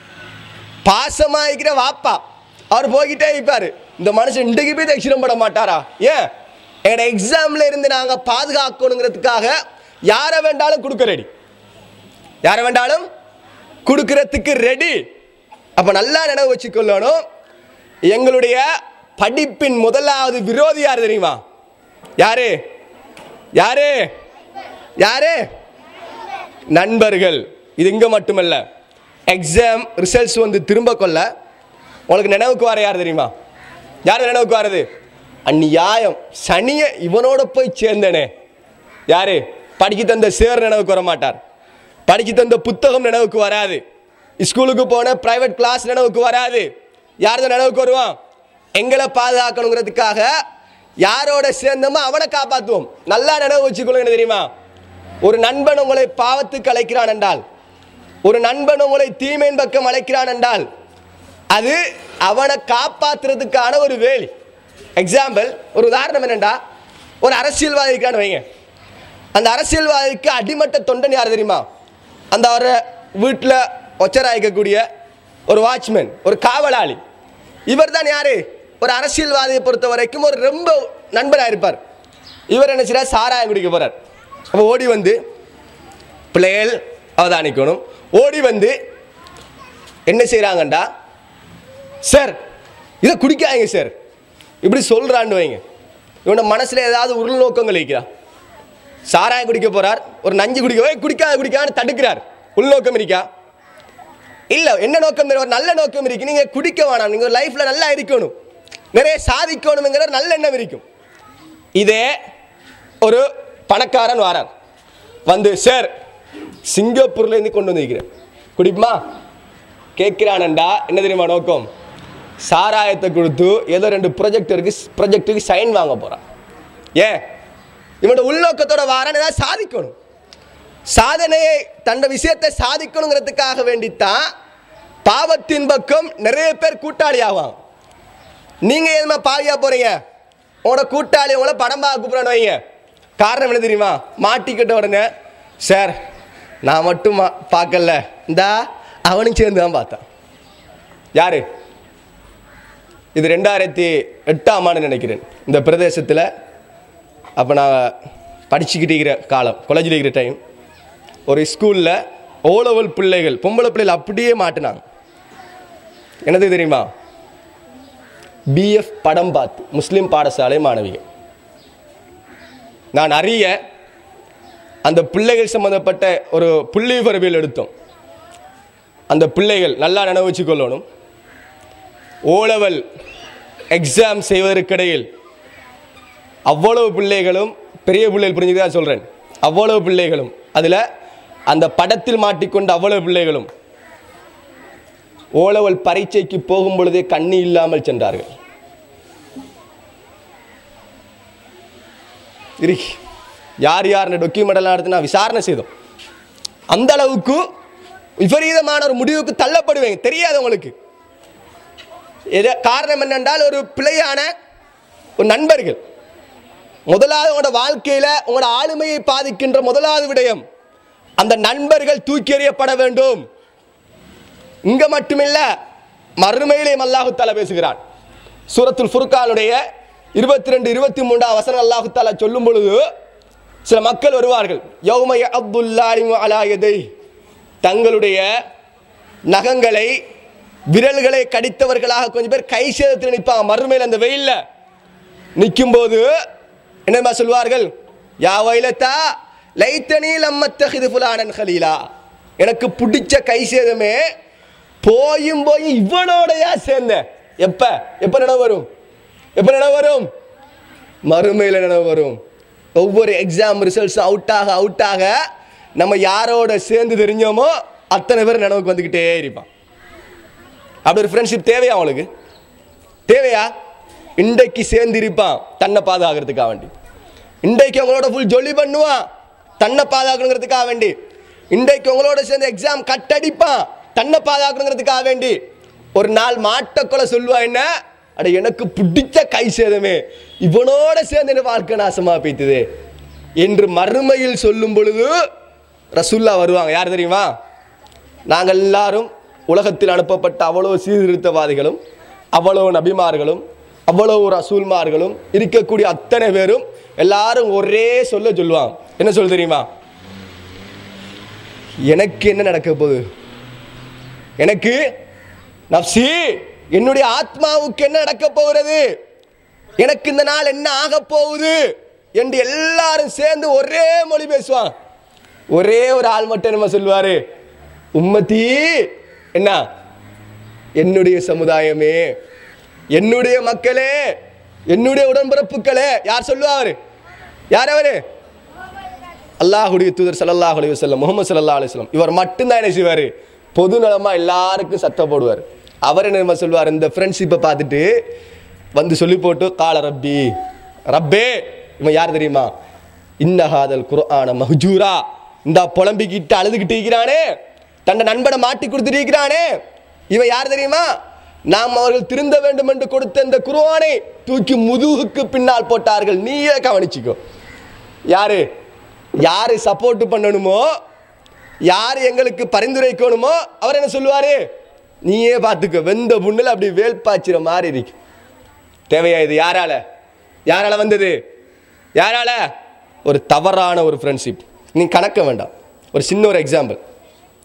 பாசமாக இருக்கிற வாப்பா அவர் போய்கிட்டே இருப்பார் இந்த மனுஷன் இன்றைக்கு போய் தட்சிணம் பட மாட்டாரா ஏன் எங்களோட எக்ஸாமில் இருந்து நாங்கள் பாதுகாக்கணுங்கிறதுக்காக யாரை வேண்டாலும் கொடுக்க ரெடி யாரை வேண்டாலும் கொடுக்கறதுக்கு ரெடி அப்போ நல்லா நினைவு வச்சுக்கொள்ளணும் எங்களுடைய படிப்பின் முதலாவது விரோதி யார் தெரியுமா யாரு யாரு யாரு நண்பர்கள் இது இங்கே மட்டுமல்ல எக்ஸாம் ரிசல்ட்ஸ் வந்து திரும்ப கொள்ள உங்களுக்கு நினைவுக்கு வர யார் தெரியுமா யார் நினைவுக்கு வரது அந்நியாயம் சனிய இவனோட போய் சேர்ந்தனே யாரு படிக்க தந்த சேர் நினைவுக்கு வர மாட்டார் படிக்க தந்த புத்தகம் நினைவுக்கு வராது ஸ்கூலுக்கு போன பிரைவேட் கிளாஸ் நினைவுக்கு வராது யார் தான் நினைவுக்கு வருவான் எங்களை பாதுகாக்கணுங்கிறதுக்காக யாரோட சேர்ந்தோமோ அவனை காப்பாற்றுவோம் நல்லா நினைவு வச்சுக்கொள்ளுங்க தெரியுமா ஒரு நண்பன் உங்களை பாவத்துக்கு அழைக்கிறான் என்றால் ஒரு நண்பன் உங்களை தீமையின் பக்கம் அழைக்கிறான் என்றால் அது அவனை காப்பாத்துறதுக்கான ஒரு வேலி எக்ஸாம்பிள் ஒரு உதாரணம் என்னண்டா ஒரு அரசியல்வாதி இருக்கான்னு வைங்க அந்த அரசியல்வாதிக்கு அடிமட்ட தொண்டன் யார் தெரியுமா அந்த அவரை வீட்டில் ஒச்சராய்க்கக்கூடிய ஒரு வாட்ச்மேன் ஒரு காவலாளி இவர் தான் யாரு ஒரு அரசியல்வாதியை பொறுத்த வரைக்கும் ஒரு ரொம்ப நண்பராக இருப்பார் இவர் என்ன செய்றார் சாராயம் குடிக்க போறார் அப்போ ஓடி வந்து பிள்ளைகள் அவதானிக்கணும் ஓடி வந்து என்ன செய்கிறாங்கண்டா சார் இதை குடிக்காதீங்க சார் இப்படி சொல்கிறான்னு வைங்க இவனோட மனசில் ஏதாவது உள்நோக்கங்கள் இருக்கிறா சாராயம் குடிக்க போறார் ஒரு நஞ்சு குடிக்க "ஏய், குடிக்காத குடிக்கான்னு தடுக்கிறார் உள்நோக்கம் இருக்கா இல்ல என்ன நோக்கம் இருக்கு? ஒரு நல்ல நோக்கம் இருக்கு நீங்க குடிக்க வேணாம் நீங்க லைஃப்ல நல்லா இருக்கணும் நிறைய சாதிக்கணுங்கிற ஒரு நல்ல எண்ணம் இருக்கும் இதே ஒரு பணக்காரன் வாரார் வந்து சார் சிங்கப்பூர்ல இருந்து கொண்டு வந்திருக்கிறேன் குடிப்புமா கேட்கிறானண்டா என்ன தெரியுமா நோக்கம் சாராயத்தை கொடுத்து ஏதோ ரெண்டு ப்ரொஜெக்டருக்கு ப்ரொஜெக்டுக்கு சைன் வாங்க போறான் ஏன் இவனோட உள்நோக்கத்தோட வாரான் ஏதாவது சாதிக்கணும் சாதனையை தண்ட விஷயத்தை சாதிக்கணுங்கிறதுக்காக வேண்டித்தான் பாவத்தின் பக்கம் நிறைய பேர் கூட்டாளி ஆவாங்க நீங்க எதுமா பாவியா போறீங்க உங்களோட கூட்டாளி உங்களை படம் பார்க்க கூப்பிடணும் வைங்க காரணம் என்ன தெரியுமா மாட்டிக்கிட்ட உடனே சார் நான் மட்டும் மா- பார்க்கல இந்தா அவனும் சேர்ந்து தான் பார்த்தான் யாரு இது ரெண்டாயிரத்தி எட்டாம் ஆண்டு நினைக்கிறேன் இந்த பிரதேசத்தில் அப்போ நான் படிச்சுக்கிட்டு இருக்கிற காலம் காலேஜில் இருக்கிற டைம் ஒரு ஸ்கூலில் ஓலவல் பிள்ளைகள் பொம்பளை பிள்ளைகள் அப்படியே மாட்டினாங்க என்னது தெரியுமா பிஎஃப் படம் பார்த்து முஸ்லீம் பாடசாலை மாணவிகள் நான் அறிய அந்த பிள்ளைகள் சம்பந்தப்பட்ட ஒரு புள்ளி விவரவியல் எடுத்தோம் அந்த பிள்ளைகள் நல்லா நினைவு வச்சுக்கொள்ளணும் ஓலவல் எக்ஸாம் செய்வதற்கிடையில் அவ்வளவு பிள்ளைகளும் பெரிய பிள்ளைகள் புரிஞ்சுதா சொல்கிறேன் அவ்வளவு பிள்ளைகளும் அதில் அந்த படத்தில் மாட்டிக்கொண்ட அவ்வளவு பிள்ளைகளும் ஓலவல் பரீட்சைக்கு போகும் பொழுதே கண்ணி இல்லாமல் சென்றார்கள் இரு யார் யார் டாக்குமெண்ட் எல்லாம் எடுத்து நான் விசாரணை செய்தோம் அந்த அளவுக்கு விபரீதமான ஒரு முடிவுக்கு தள்ளப்படுவேங்க தெரியாது உங்களுக்கு எத- காரணம் என்னென்றால் ஒரு பிழையான ஒரு நண்பர்கள் முதலாவது உங்களோட வாழ்க்கையில உங்களோட ஆளுமையை பாதிக்கின்ற முதலாவது விடயம் அந்த நண்பர்கள் தூக்கி எறியப்பட வேண்டும் இங்க மட்டுமில்ல மறுமையிலேயும் அல்லாஹு தாலா பேசுகிறான் சூரத்துல் ஃபுர்கானுடைய இருபத்தி ரெண்டு இருபத்தி மூன்றாம் வசனம் அல்லாஹு தாலா சொல்லும் பொழுது சில மக்கள் வருவார்கள் யௌமய அப்துல்லாலிமு அலாயதை தங்களுடைய நகங்களை விரல்களை கடித்தவர்களாக கொஞ்சம் பேர் கை சேதத்தில் நிற்பாங்க மறுமையில் அந்த வெயில்ல நிற்கும்போது என்னமா சொல்வார்கள் யா வைலத்தா லைத்தனி லம்மத்தஹிது ஃபுலானன் ஹலீலா எனக்கு பிடிச்ச கை சேதமே போயும் போய் இவனோடயா சேர்ந்தேன் எப்ப எப்ப நினைவு வரும் எப்ப நினைவு வரும் மறுமையில் நினைவு வரும் ஒவ்வொரு எக்ஸாம் ரிசல்ட்ஸ் அவுட் ஆக அவுட் ஆக நம்ம யாரோட சேர்ந்து தெரிஞ்சோமோ அத்தனை பேர் நினைவுக்கு வந்துக்கிட்டே இருப்பான் அப்படி ஒரு ஃப்ரெண்ட்ஷிப் தேவையா அவனுக்கு தேவையா இன்றைக்கு சேர்ந்து இருப்பான் தன்னை பாதுகாக்கிறதுக்காக வேண்டி இன்றைக்கு உங்களோட ஃபுல் ஜொலி பண்ணுவான் தன்னை பாதுகாக்கணுங்கிறதுக்காக வேண்டி இன்றைக்கு உங்களோட சேர்ந்து எக்ஸாம் கட்டடிப்பான் தன்னை பாதுகாக்கணுங்கிறதுக்காக வேண்டி ஒரு நாள் மாட்டக்கொலை சொல்லுவா என்ன அட எனக்கு பிடிச்ச கை சேதமே இவனோட சேர்ந்து என்ன வாழ்க்கை நாசமா போய்த்துது என்று மறுமையில் சொல்லும் பொழுது ரசுல்லா வருவாங்க யார் தெரியுமா நாங்கள் எல்லாரும் உலகத்தில் அனுப்பப்பட்ட அவ்வளவு சீர்திருத்தவாதிகளும் அவ்வளவு நபிமார்களும் அவ்வளவு ரசூல்மார்களும் இருக்கக்கூடிய அத்தனை பேரும் எல்லாரும் ஒரே சொல்ல சொல்லுவாங்க என்ன சொல்ல தெரியுமா எனக்கு என்ன நடக்க போகுது எனக்கு நப்சி என்னுடைய ஆத்மாவுக்கு என்ன நடக்க போகிறது எனக்கு இந்த நாள் என்ன ஆக போகுது என்று எல்லாரும் சேர்ந்து ஒரே மொழி பேசுவாங்க ஒரே ஒரு ஆள் மட்டும் நம்ம சொல்லுவாரு உம்மத்தி என்ன என்னுடைய சமுதாயமே என்னுடைய மக்களே என்னுடைய உடன்பிறப்புகளே யார் சொல்லுவாரு யார் அவரு அல்லாஹுடைய தூதர் ஸல்லல்லாஹு அலைஹி வஸல்லம் முகமது ஸல்லல்லாஹு அலைஹி வஸல்லம் இவர் மட்டும்தான் என்ன செய்வார் பொது நலமா எல்லாருக்கும் சத்தம் போடுவார் அவர் என்ன சொல்லுவார் இந்த ஃப்ரெண்ட்ஷிப்பை பார்த்துட்டு வந்து சொல்லி போட்டு கால ரப்பி ரப்பே இவன் யார் தெரியுமா இன்னஹாதல் குர்ஆன மஹ்ஜூரா இந்த புலம்பிக்கிட்டு அழுதுகிட்டு இருக்கிறானே தன்னை நண்பனை மாட்டி கொடுத்துட்டு இருக்கிறானே இவன் யார் தெரியுமா நாம் அவர்கள் திருந்த வேண்டும் என்று கொடுத்த இந்த குர்ஆனை தூக்கி முதுகுக்கு பின்னால் போட்டார்கள் நீயே கவனிச்சுக்கோ யாரு யாரு சப்போர்ட் பண்ணணுமோ யார் எங்களுக்கு பரிந்துரைக்கணுமோ அவர் என்ன சொல்லுவாரு நீயே பார்த்துக்க வெந்த புண்ணில் அப்படி வேல் பாய்ச்சிற மாதிரி இருக்கு தேவையா இது யாரால யாரால வந்தது யாரால ஒரு தவறான ஒரு ஃப்ரெண்ட்ஷிப் நீ கணக்க வேண்டாம் ஒரு சின்ன ஒரு எக்ஸாம்பிள்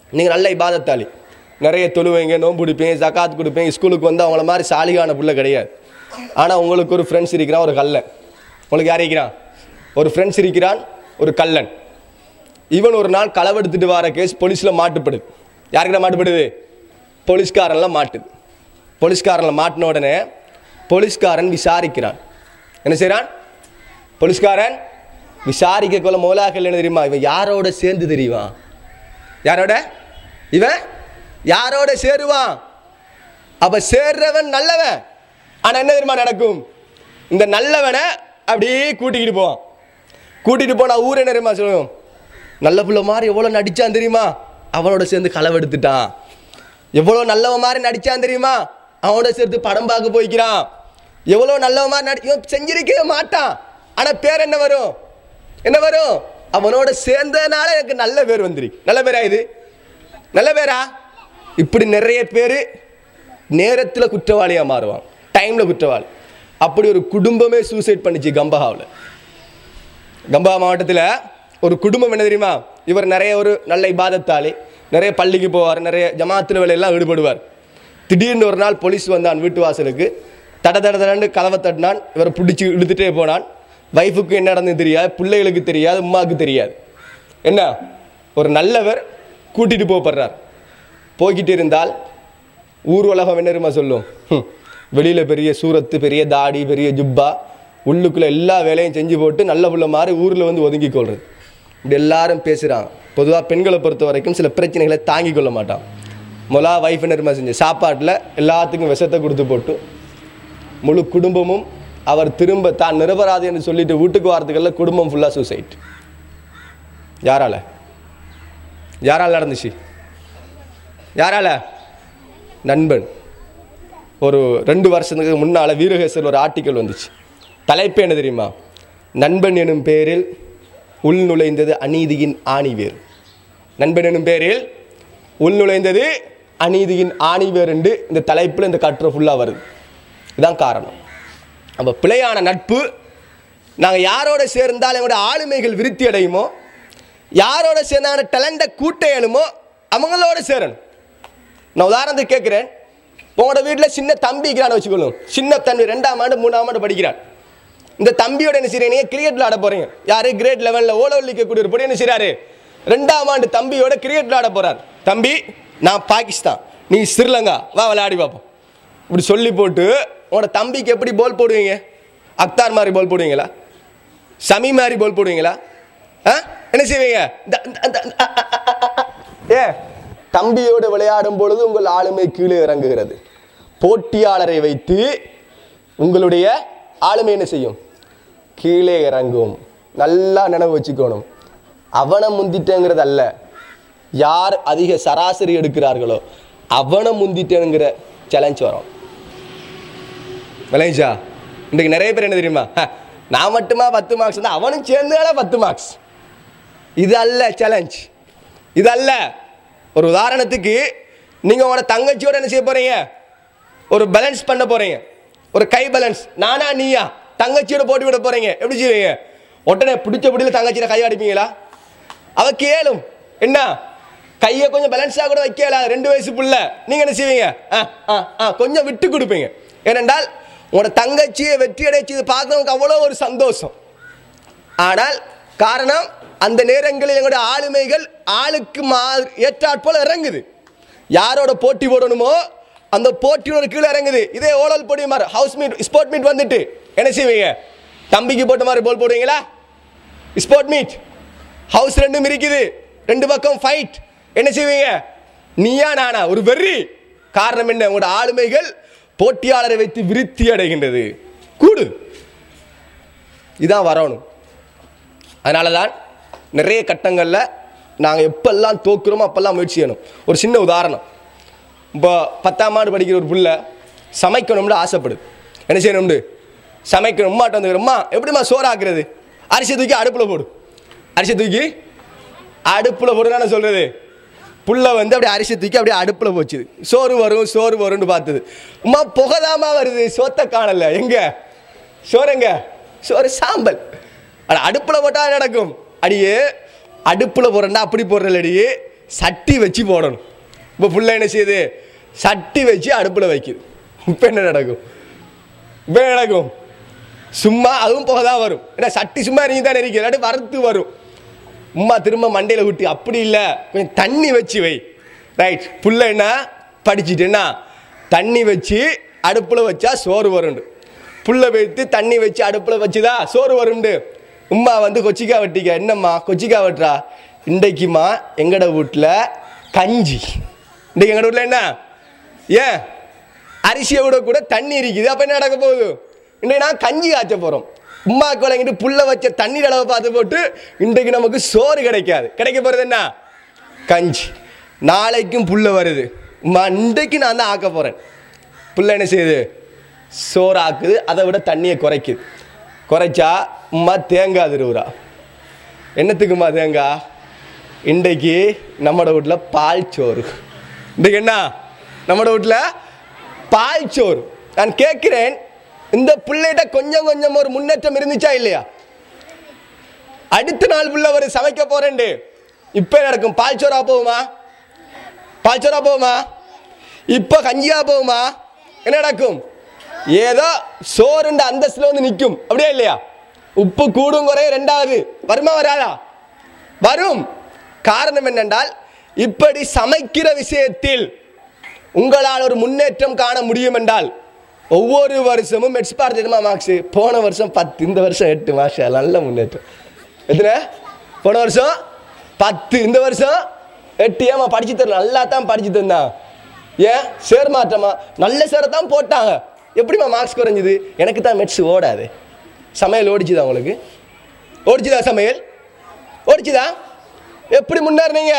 நீங்கள் நல்ல இபாதத்தாளி நிறைய தொழுவைங்க நோன்பு பிடிப்பீங்க ஜக்காத் கொடுப்பீங்க ஸ்கூலுக்கு வந்து அவங்கள மாதிரி சாலிகான புள்ள கிடையாது ஆனால் உங்களுக்கு ஒரு ஃப்ரெண்ட்ஸ் இருக்கிறான் ஒரு கல்லன் உங்களுக்கு யார் இருக்கிறான் ஒரு ஃப்ரெண்ட்ஸ் இருக்கிறான் ஒரு கல்லன் இவன் ஒரு நாள் களவெடுத்துட்டு வர கேஸ் போலீஸில் மாட்டுப்படுது யாருக்கிட்ட மாட்டுப்படுது போலீஸ்காரன்லாம் மாட்டுது போலீஸ்காரனில் மாட்டின உடனே போலீஸ்காரன் விசாரிக்கிறான் என்ன செய்கிறான் போலீஸ்காரன் விசாரிக்க கொள்ள மோலாக்கள் என்ன தெரியுமா இவன் யாரோட சேர்ந்து தெரியுமா யாரோட இவன் யாரோட சேருவான் அப்ப சேர்றவன் நல்லவன் ஆனா என்ன தெரியுமா நடக்கும் இந்த நல்லவனை அப்படியே கூட்டிக்கிட்டு போவான் கூட்டிட்டு போனா ஊர் என்ன தெரியுமா சொல்லுவோம் நல்ல புள்ள மாதிரி எவ்வளோ நடிச்சான் தெரியுமா அவனோட சேர்ந்து களவெடுத்துட்டான் எவ்வளோ நல்லவன் மாதிரி நடிச்சான் தெரியுமா அவனோட சேர்த்து படம் பார்க்க போய்க்கிறான் எவ்வளோ நல்லவன் மாதிரி நடி இவன் செஞ்சிருக்கவே மாட்டான் ஆனா பேர் என்ன வரும் என்ன வரும் அவனோட சேர்ந்ததுனால எனக்கு நல்ல பேர் வந்துருக்கு நல்ல பேரா இது நல்ல பேரா இப்படி நிறைய பேர் நேரத்தில் குற்றவாளியா மாறுவான் டைம்ல குற்றவாளி அப்படி ஒரு குடும்பமே சூசைட் பண்ணிச்சு கம்பஹாவில் கம்பா மாவட்டத்தில் ஒரு குடும்பம் என்ன தெரியுமா இவர் நிறைய ஒரு நல்ல இபாதத்தாளி நிறைய பள்ளிக்கு போவார் நிறைய ஜமாத்துல வேலையெல்லாம் ஈடுபடுவார் திடீர்னு ஒரு நாள் போலீஸ் வந்தான் வீட்டு வாசலுக்கு தட தட தடன்னு கதவை தட்டினான் இவரை பிடிச்சி இழுத்துட்டே போனான் வைஃபுக்கு என்ன நடந்தது தெரியாது பிள்ளைகளுக்கு தெரியாது உமாவுக்கு தெரியாது என்ன ஒரு நல்லவர் கூட்டிட்டு போப்படுறார் போய்கிட்டு இருந்தால் ஊர் உலகம் என்ன தெரியுமா சொல்லும் ஹம், வெளியில பெரிய சூரத்து பெரிய தாடி பெரிய ஜுப்பா உள்ளுக்குள்ள எல்லா வேலையும் செஞ்சு போட்டு நல்ல புள்ள மாதிரி ஊர்ல வந்து ஒதுங்கி கொள்றது இப்படி எல்லாரும் பேசுறாங்க பொதுவாக பெண்களை பொறுத்த வரைக்கும் சில பிரச்சனைகளை தாங்கி கொள்ள மாட்டான் மொலா வைஃப் என்ன தெரியுமா செஞ்சு சாப்பாட்டில் எல்லாத்துக்கும் விஷத்தை கொடுத்து போட்டு முழு குடும்பமும் அவர் திரும்ப தான் நிரபராதி என்று சொல்லிட்டு வீட்டுக்கு வாரத்துக்கல்ல குடும்பம் ஃபுல்லாக சூசைட் யாரால யாரால நடந்துச்சு யாரால நண்பன் ஒரு ரெண்டு வருஷத்துக்கு முன்னால் வீரகேசர் ஒரு ஆர்டிக்கல் வந்துச்சு தலைப்பு என்ன தெரியுமா நண்பன் எனும் பேரில் உள் நுழைந்தது அநீதியின் ஆணிவேர் நண்பன் எனும் பேரில் உள் நுழைந்தது அநீதியின் ஆணிவேர் என்று இந்த தலைப்பில் இந்த கட்டுரை ஃபுல்லாக வருது இதுதான் காரணம் அப்போ பிழையான நட்பு நாங்கள் யாரோட சேர்ந்தால் எங்களுடைய ஆளுமைகள் விருத்தி அடையுமோ யாரோட சேர்ந்தாங்க டேலண்ட்டை கூட்ட இயலுமோ அவங்களோட சேரணும் நான் உதாரணத்துக்கு கேட்குறேன் உங்களோட வீட்டில் சின்ன தம்பி இருக்கிறான்னு வச்சுக்கணும் சின்ன தம்பி ரெண்டாம் ஆண்டு மூணாம் ஆண்டு படிக்கிறான் இந்த தம்பியோட என்ன செய்றீங்க நீங்கள் கிரிக்கெட் விளாட போறீங்க யாரு கிரேட் லெவலில் ஓலோ கூடிய ஒரு பொடி என்ன செய்றாரு ரெண்டாம் ஆண்டு தம்பியோட கிரிக்கெட் விளாட போறார் தம்பி நான் பாகிஸ்தான் நீ ஸ்ரீலங்கா வா விளையாடி பார்ப்போம் இப்படி சொல்லி போட்டு உங்களோட தம்பிக்கு எப்படி பால் போடுவீங்க அக்தார் மாதிரி பால் போடுவீங்களா சமி மாதிரி பால் போடுவீங்களா ஆ என்ன செய்வீங்க இந்த- இந்த- இந்த- இந்த- அ- அ- அ- அ- அ- ஏ தம்பியோடு விளையாடும் பொழுது உங்கள் ஆளுமை கீழே இறங்குகிறது போட்டியாளரை வைத்து உங்களுடைய ஆளுமை என்ன செய்யும் கீழே இறங்கும் நல்லா நினைவு வச்சுக்கணும் அவனை முந்திட்டேங்கிறது அல்ல யார் அதிக சராசரி எடுக்கிறார்களோ அவனை முந்திட்டேங்கிற சேலஞ்ச் வரும் விளைஞ்சா இன்றைக்கு நிறைய பேர் என்ன தெரியுமா "ஹ, நான் மட்டுமா பத்து மார்க்ஸ் தான் அவனும் சேர்ந்தால பத்து மார்க்ஸ் இது அல்ல சேலஞ்ச் இது அல்ல ஒரு உதாரணத்துக்கு நீங்க உங்களோட தங்கச்சியோட என்ன செய்ய போறீங்க ஒரு பேலன்ஸ் பண்ண போறீங்க ஒரு கை பேலன்ஸ் நானா நீயா தங்கச்சியோட போட்டி விட போறீங்க எப்படி செய்வீங்க உடனே பிடிச்ச பிடியில தங்கச்சியில கை அடிப்பீங்களா அவ கேளும் என்ன கையை கொஞ்சம் பேலன்ஸாக கூட வைக்கல ரெண்டு வயசு புள்ள நீங்க என்ன செய்வீங்க ஆ, ஆ, ஆ, கொஞ்சம் விட்டு கொடுப்பீங்க ஏனென்றால் உங்களோட தங்கச்சியை வெற்றி அடைச்சது பார்க்கறவங்க அவ்வளோ ஒரு சந்தோஷம் ஆனால் காரணம் அந்த நேரங்களில் எங்களுடைய ஆளுமைகள் ஆளுக்கு மா ஏற்றாற் போல இறங்குது யாரோட போட்டி போடணுமோ அந்த போட்டியோட கீழே இறங்குது இதே ஓலல் போடி மாதிரி ஹவுஸ் மீட் ஸ்போர்ட் மீட் வந்துட்டு என்ன செய்வீங்க தம்பிக்கு போட்ட மாதிரி போல் போடுவீங்களா ஸ்போர்ட் மீட் ஹவுஸ் ரெண்டும் இருக்குது ரெண்டு பக்கம் ஃபைட் என்ன செய்வீங்க நீயா நானா ஒரு வெறி காரணம் என்ன உங்களோட ஆளுமைகள் போட்டியாளரை வைத்து விருத்தி அடைகின்றது கூடு இதான் வரணும் அதனால தான் நிறைய கட்டங்களில் நாங்கள் எப்பெல்லாம் தோக்குறோமோ அப்பெல்லாம் முயற்சி செய்யணும் ஒரு சின்ன உதாரணம் இப்போ பத்தாம் ஆண்டு படிக்கிற ஒரு புள்ள சமைக்கணும்னு ஆசைப்படுது என்ன செய்யணும்னு சமைக்கணும் உமாட்ட வந்து அம்மா எப்படிம்மா சோறு ஆக்குறது அரிசி தூக்கி அடுப்பில் போடு அரிசி தூக்கி அடுப்பில் போடுன்னு நான் சொல்கிறது புள்ள வந்து அப்படியே அரிசி தூக்கி அப்படியே அடுப்பில் போச்சுது சோறு வரும் சோறு வரும்னு பார்த்தது உமா புகைதாமா வருது சோத்தை காணல எங்க சோறு எங்க சோறு சாம்பல் அட அடுப்பில் போட்டால் நடக்கும் அடியே அடுப்பில் போடுறேன்னா அப்படி போடுறலடி சட்டி வச்சு போடணும் இப்போ புள்ள என்ன செய்யுது சட்டி வச்சு அடுப்பில் வைக்குது இப்போ என்ன நடக்கும் இப்போ என்ன நடக்கும் சும்மா அதுவும் போக தான் வரும் ஏன்னா சட்டி சும்மா இறங்கி தான் இருக்குது இல்லாட்டி வறுத்து வரும் உம்மா திரும்ப மண்டையில் ஊட்டி அப்படி இல்லை கொஞ்சம் தண்ணி வச்சு வை ரைட் புள்ள என்ன படிச்சுட்டுன்னா தண்ணி வச்சு அடுப்பில் வச்சா சோறு வருண்டு புள்ள வைத்து தண்ணி வச்சு அடுப்பில் வச்சுதா சோறு வருண்டு உம்மா வந்து கொச்சிக்காய் வெட்டிக்க என்னம்மா கொச்சிக்காய் வெட்டுறா இன்றைக்குமா எங்கட வீட்டில் கஞ்சி இன்றைக்கு எங்கட வீட்டில் என்ன ஏன் அரிசியை விட கூட தண்ணி இருக்குது அப்போ என்ன நடக்க போகுது இன்றைக்கு நான் கஞ்சி காய்ச்ச போகிறோம் உம்மா குழங்கிட்டு புல்ல வச்ச தண்ணீர் அளவை பார்த்து போட்டு இன்றைக்கு நமக்கு சோறு கிடைக்காது கிடைக்க போகிறது என்ன கஞ்சி நாளைக்கும் புல்ல வருது உம்மா இன்றைக்கு நான் தான் ஆக்க போகிறேன் புல்ல என்ன செய்யுது சோறு ஆக்குது அதை விட தண்ணியை குறைக்குது குறைச்சா உம்மா தேங்காய் திருவுறா என்னத்துக்குமா தேங்காய் இன்றைக்கு நம்மட வீட்டில் பால் சோறு இன்றைக்கு என்ன நம்மட வீட்டில் பால் சோறு நான் கேட்கிறேன் இந்த பிள்ளைகிட்ட கொஞ்சம் கொஞ்சம் ஒரு முன்னேற்றம் இருந்துச்சா இல்லையா அடுத்த நாள் புள்ள ஒரு சமைக்க போறேன்டு இப்போ நடக்கும் பால் சோறா போகுமா பால் சோறா போகுமா இப்போ கஞ்சியா போகுமா என்ன நடக்கும் ஏதோ சோறுண்ட அந்தஸ்துல வந்து நிற்கும் அப்படியே இல்லையா உப்பு கூடும் குறையும் ரெண்டாவது வருமா வராதா வரும் காரணம் என்னென்றால் இப்படி சமைக்கிற விஷயத்தில் உங்களால் ஒரு முன்னேற்றம் காண முடியும் என்றால் ஒவ்வொரு வருஷமும் எக்ஸ்பார் தெரியுமா மார்க்ஸ் போன வருஷம் பத்து இந்த வருஷம் எட்டு மாஷா நல்ல முன்னேற்றம் எத்தனை போன வருஷம் பத்து இந்த வருஷம் எட்டு ஏமா படிச்சு தரல நல்லா தான் படிச்சு தந்தான் ஏன் சேர் மாற்றமா நல்ல சேரை தான் போட்டாங்க எப்படிம்மா மார்க்ஸ் குறைஞ்சுது எனக்கு தான் மெட்ஸ் ஓடாது சமையல் ஓடிச்சுதா உங்களுக்கு ஓடிச்சுதா சமையல் ஓடிச்சுதா எப்படி முன்னேறினீங்க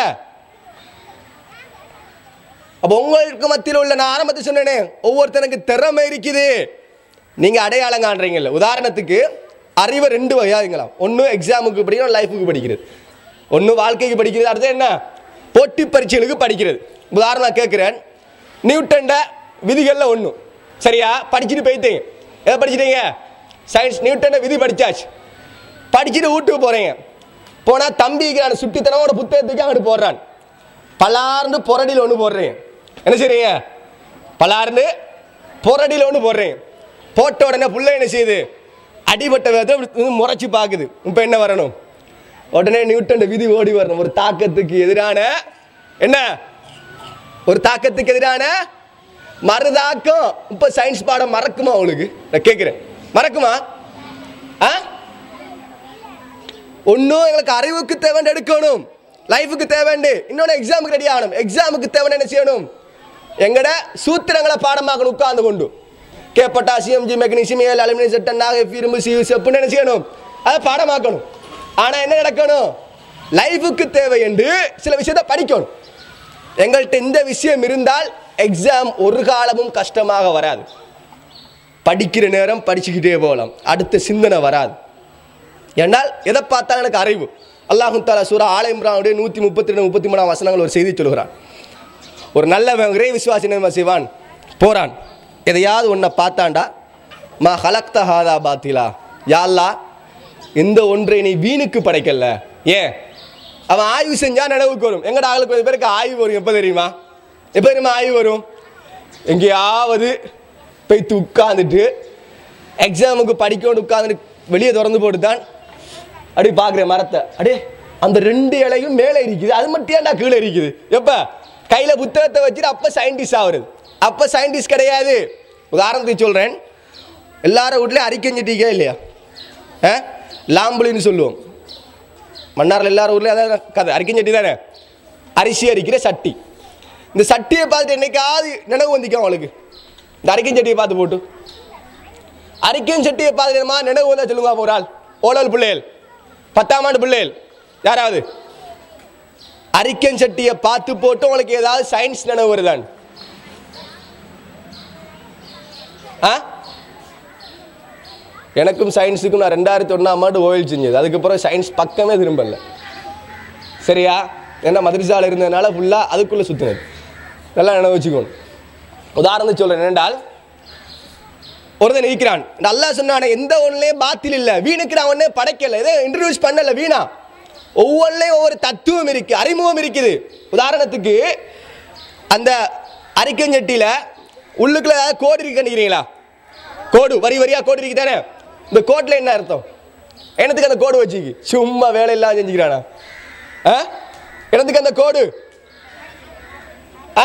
அப்போ உங்களுக்கு மத்தியில் உள்ள நான் ஆரம்பத்தை சொன்னேனே ஒவ்வொருத்தனுக்கு திறமை இருக்குது நீங்கள் அடையாளம் காண்றீங்கல்ல உதாரணத்துக்கு அறிவை ரெண்டு வகையாதுங்களாம் ஒன்று எக்ஸாமுக்கு படிக்கணும் லைஃபுக்கு படிக்கிறது ஒன்று வாழ்க்கைக்கு படிக்கிறது அடுத்து என்ன போட்டி பரீட்சைகளுக்கு படிக்கிறது உதாரணம் நான் கேட்குறேன் நியூட்டன்ட விதிகளில் ஒன்று சரியா படிச்சுட்டு போயிட்டீங்க எதை படிச்சிட்டீங்க சயின்ஸ் நியூட்டன்ட விதி படிச்சாச்சு படிச்சுட்டு வீட்டுக்கு போகிறீங்க போனால் தம்பிக்கு நான் சுட்டித்தனமோட புத்தகத்துக்கு அங்கிட்டு போடுறான் பலார்னு புரடியில் ஒன்று போடுறேன் என்ன செய்றீங்க பலார்னு புரடியில் ஒன்று போடுறேன் போட்ட உடனே புள்ள என்ன செய்யுது அடிபட்ட விதத்தை முறைச்சி பார்க்குது இப்போ என்ன வரணும் உடனே நியூட்டன் விதி ஓடி வரணும் ஒரு தாக்கத்துக்கு எதிரான என்ன ஒரு தாக்கத்துக்கு எதிரான மறுதாக்கம் இப்போ சயின்ஸ் பாடம் மறக்குமா அவளுக்கு நான் கேட்குறேன் மறக்குமா ஆ ஒன்றும் எங்களுக்கு அறிவுக்கு தேவைன்னு எடுக்கணும் லைஃபுக்கு தேவைண்டு இன்னொன்று எக்ஸாமுக்கு ரெடி ஆகணும் எக்ஸாமுக்கு தேவைன்னு என்ன செய்யணும் எங்கட சூத்திரங்களை பாடமாக்கணும் உட்கார்ந்து கொண்டு K potassium G magnesium L aluminium செட்டன் நாக இரும்பு சி செப்புன்னு என்ன செய்யணும் அதை பாடமாக்கணும் ஆனால் என்ன நடக்கணும் லைஃபுக்கு தேவை என்று சில விஷயத்தை படிக்கணும் எங்கள்கிட்ட இந்த விஷயம் இருந்தால் எக்ஸாம் ஒரு காலமும் கஷ்டமாக வராது படிக்கிற நேரம் படிச்சுக்கிட்டே போகலாம் அடுத்த சிந்தனை வராது ஏன்னால் எதை பார்த்தாலும் எனக்கு அறிவு அல்லாஹு தாலா சூரா ஆலை இம்ரானுடைய நூற்றி முப்பத்தி ரெண்டு முப்பத்தி மூணாம் வசனங்கள் ஒரு செய்தி சொல்கிறான் ஒரு நல்லவன் இறை விசுவாசி என்ன செய்வான் போறான் எதையாவது ஒன்றை பார்த்தாண்டா மா ஹலக்த ஹாதா பாத்திலா யாழ்லா இந்த ஒன்றை நீ வீணுக்கு படைக்கல ஏன் அவன் ஆய்வு செஞ்சா நினைவுக்கு வரும் எங்கட ஆளுக்கு கொஞ்சம் பேருக்கு ஆய்வு வரும் எப்போ தெரியுமா எப்போ தெரியுமா ஆய்வு வரும் எங்கேயாவது போய்த்து உட்காந்துட்டு எக்ஸாமுக்கு படிக்கணும் உட்காந்துட்டு வெளியே திறந்து போட்டு தான் அப்படி பார்க்குறேன் மரத்தை அடே அந்த ரெண்டு இலையும் மேலே இருக்குது அது மட்டும் ஏன்டா கீழே இருக்குது எப்போ கையில் புத்தகத்தை வச்சுட்டு அப்போ சயின்டிஸ்ட் ஆகுறது அப்போ சயின்டிஸ்ட் கிடையாது உதாரணத்துக்கு சொல்கிறேன் எல்லாரும் வீட்லேயும் அறிக்கஞ்சிட்டீங்க இல்லையா ஆ லாம்புலின்னு சொல்லுவோம் மன்னாரில் எல்லாரும் ஊர்லேயும் அதான் கதை அறிக்கஞ்சட்டி தானே அரிசி அரிக்கிற சட்டி இந்த சட்டியை பார்த்துட்டு என்னைக்காவது நினைவு வந்துக்கும் அவளுக்கு இந்த அரிக்கஞ்சட்டியை பார்த்து போட்டு அரிக்கன் சட்டியை பார்த்துமா நினைவு வந்தா சொல்லுங்க அப்போ ஒரு ஆள் ஓலல் பிள்ளைகள் பத்தாம் ஆண்டு பிள்ளைகள் யாராவது அரிக்கன் சட்டியை பார்த்து போட்டு உங்களுக்கு ஏதாவது சயின்ஸ் நினைவு வருதான் ஆ எனக்கும் சயின்ஸுக்கும் நான் ரெண்டாயிரத்தி ஒன்றாம் ஆண்டு ஓயில் செஞ்சது அதுக்கப்புறம் சயின்ஸ் பக்கமே திரும்பல சரியா ஏன்னா மதுரசாவில் இருந்ததுனால ஃபுல்லாக அதுக்குள்ளே சுற்றினது நல்லா நினைவு வச்சுக்கணும் உதாரணத்துக்கு சொல்கிறேன் என்னென்றால் ஒருத்தன் இருக்கிறான் நல்லா சொன்னானே எந்த ஒன்றுலேயும் பாத்தில் இல்லை வீணுக்கு நான் ஒன்றே படைக்கல எதோ இன்ட்ரடியூஸ் பண்ணல வீணா ஒவ்வொன்றையும் ஒவ்வொரு தத்துவம் இருக்கு அறிமுகம் இருக்குது உதாரணத்துக்கு அந்த அரிக்கஞ்சட்டியில் உள்ளுக்குள்ள ஏதாவது கோடு இருக்கு நினைக்கிறீங்களா கோடு வரி வரியா கோடு இருக்கு தானே இந்த கோட்டில் என்ன அர்த்தம் என்னத்துக்கு அந்த கோடு வச்சுக்கு சும்மா வேலை இல்லாம செஞ்சுக்கிறானா ஆ என்னத்துக்கு அந்த கோடு ஆ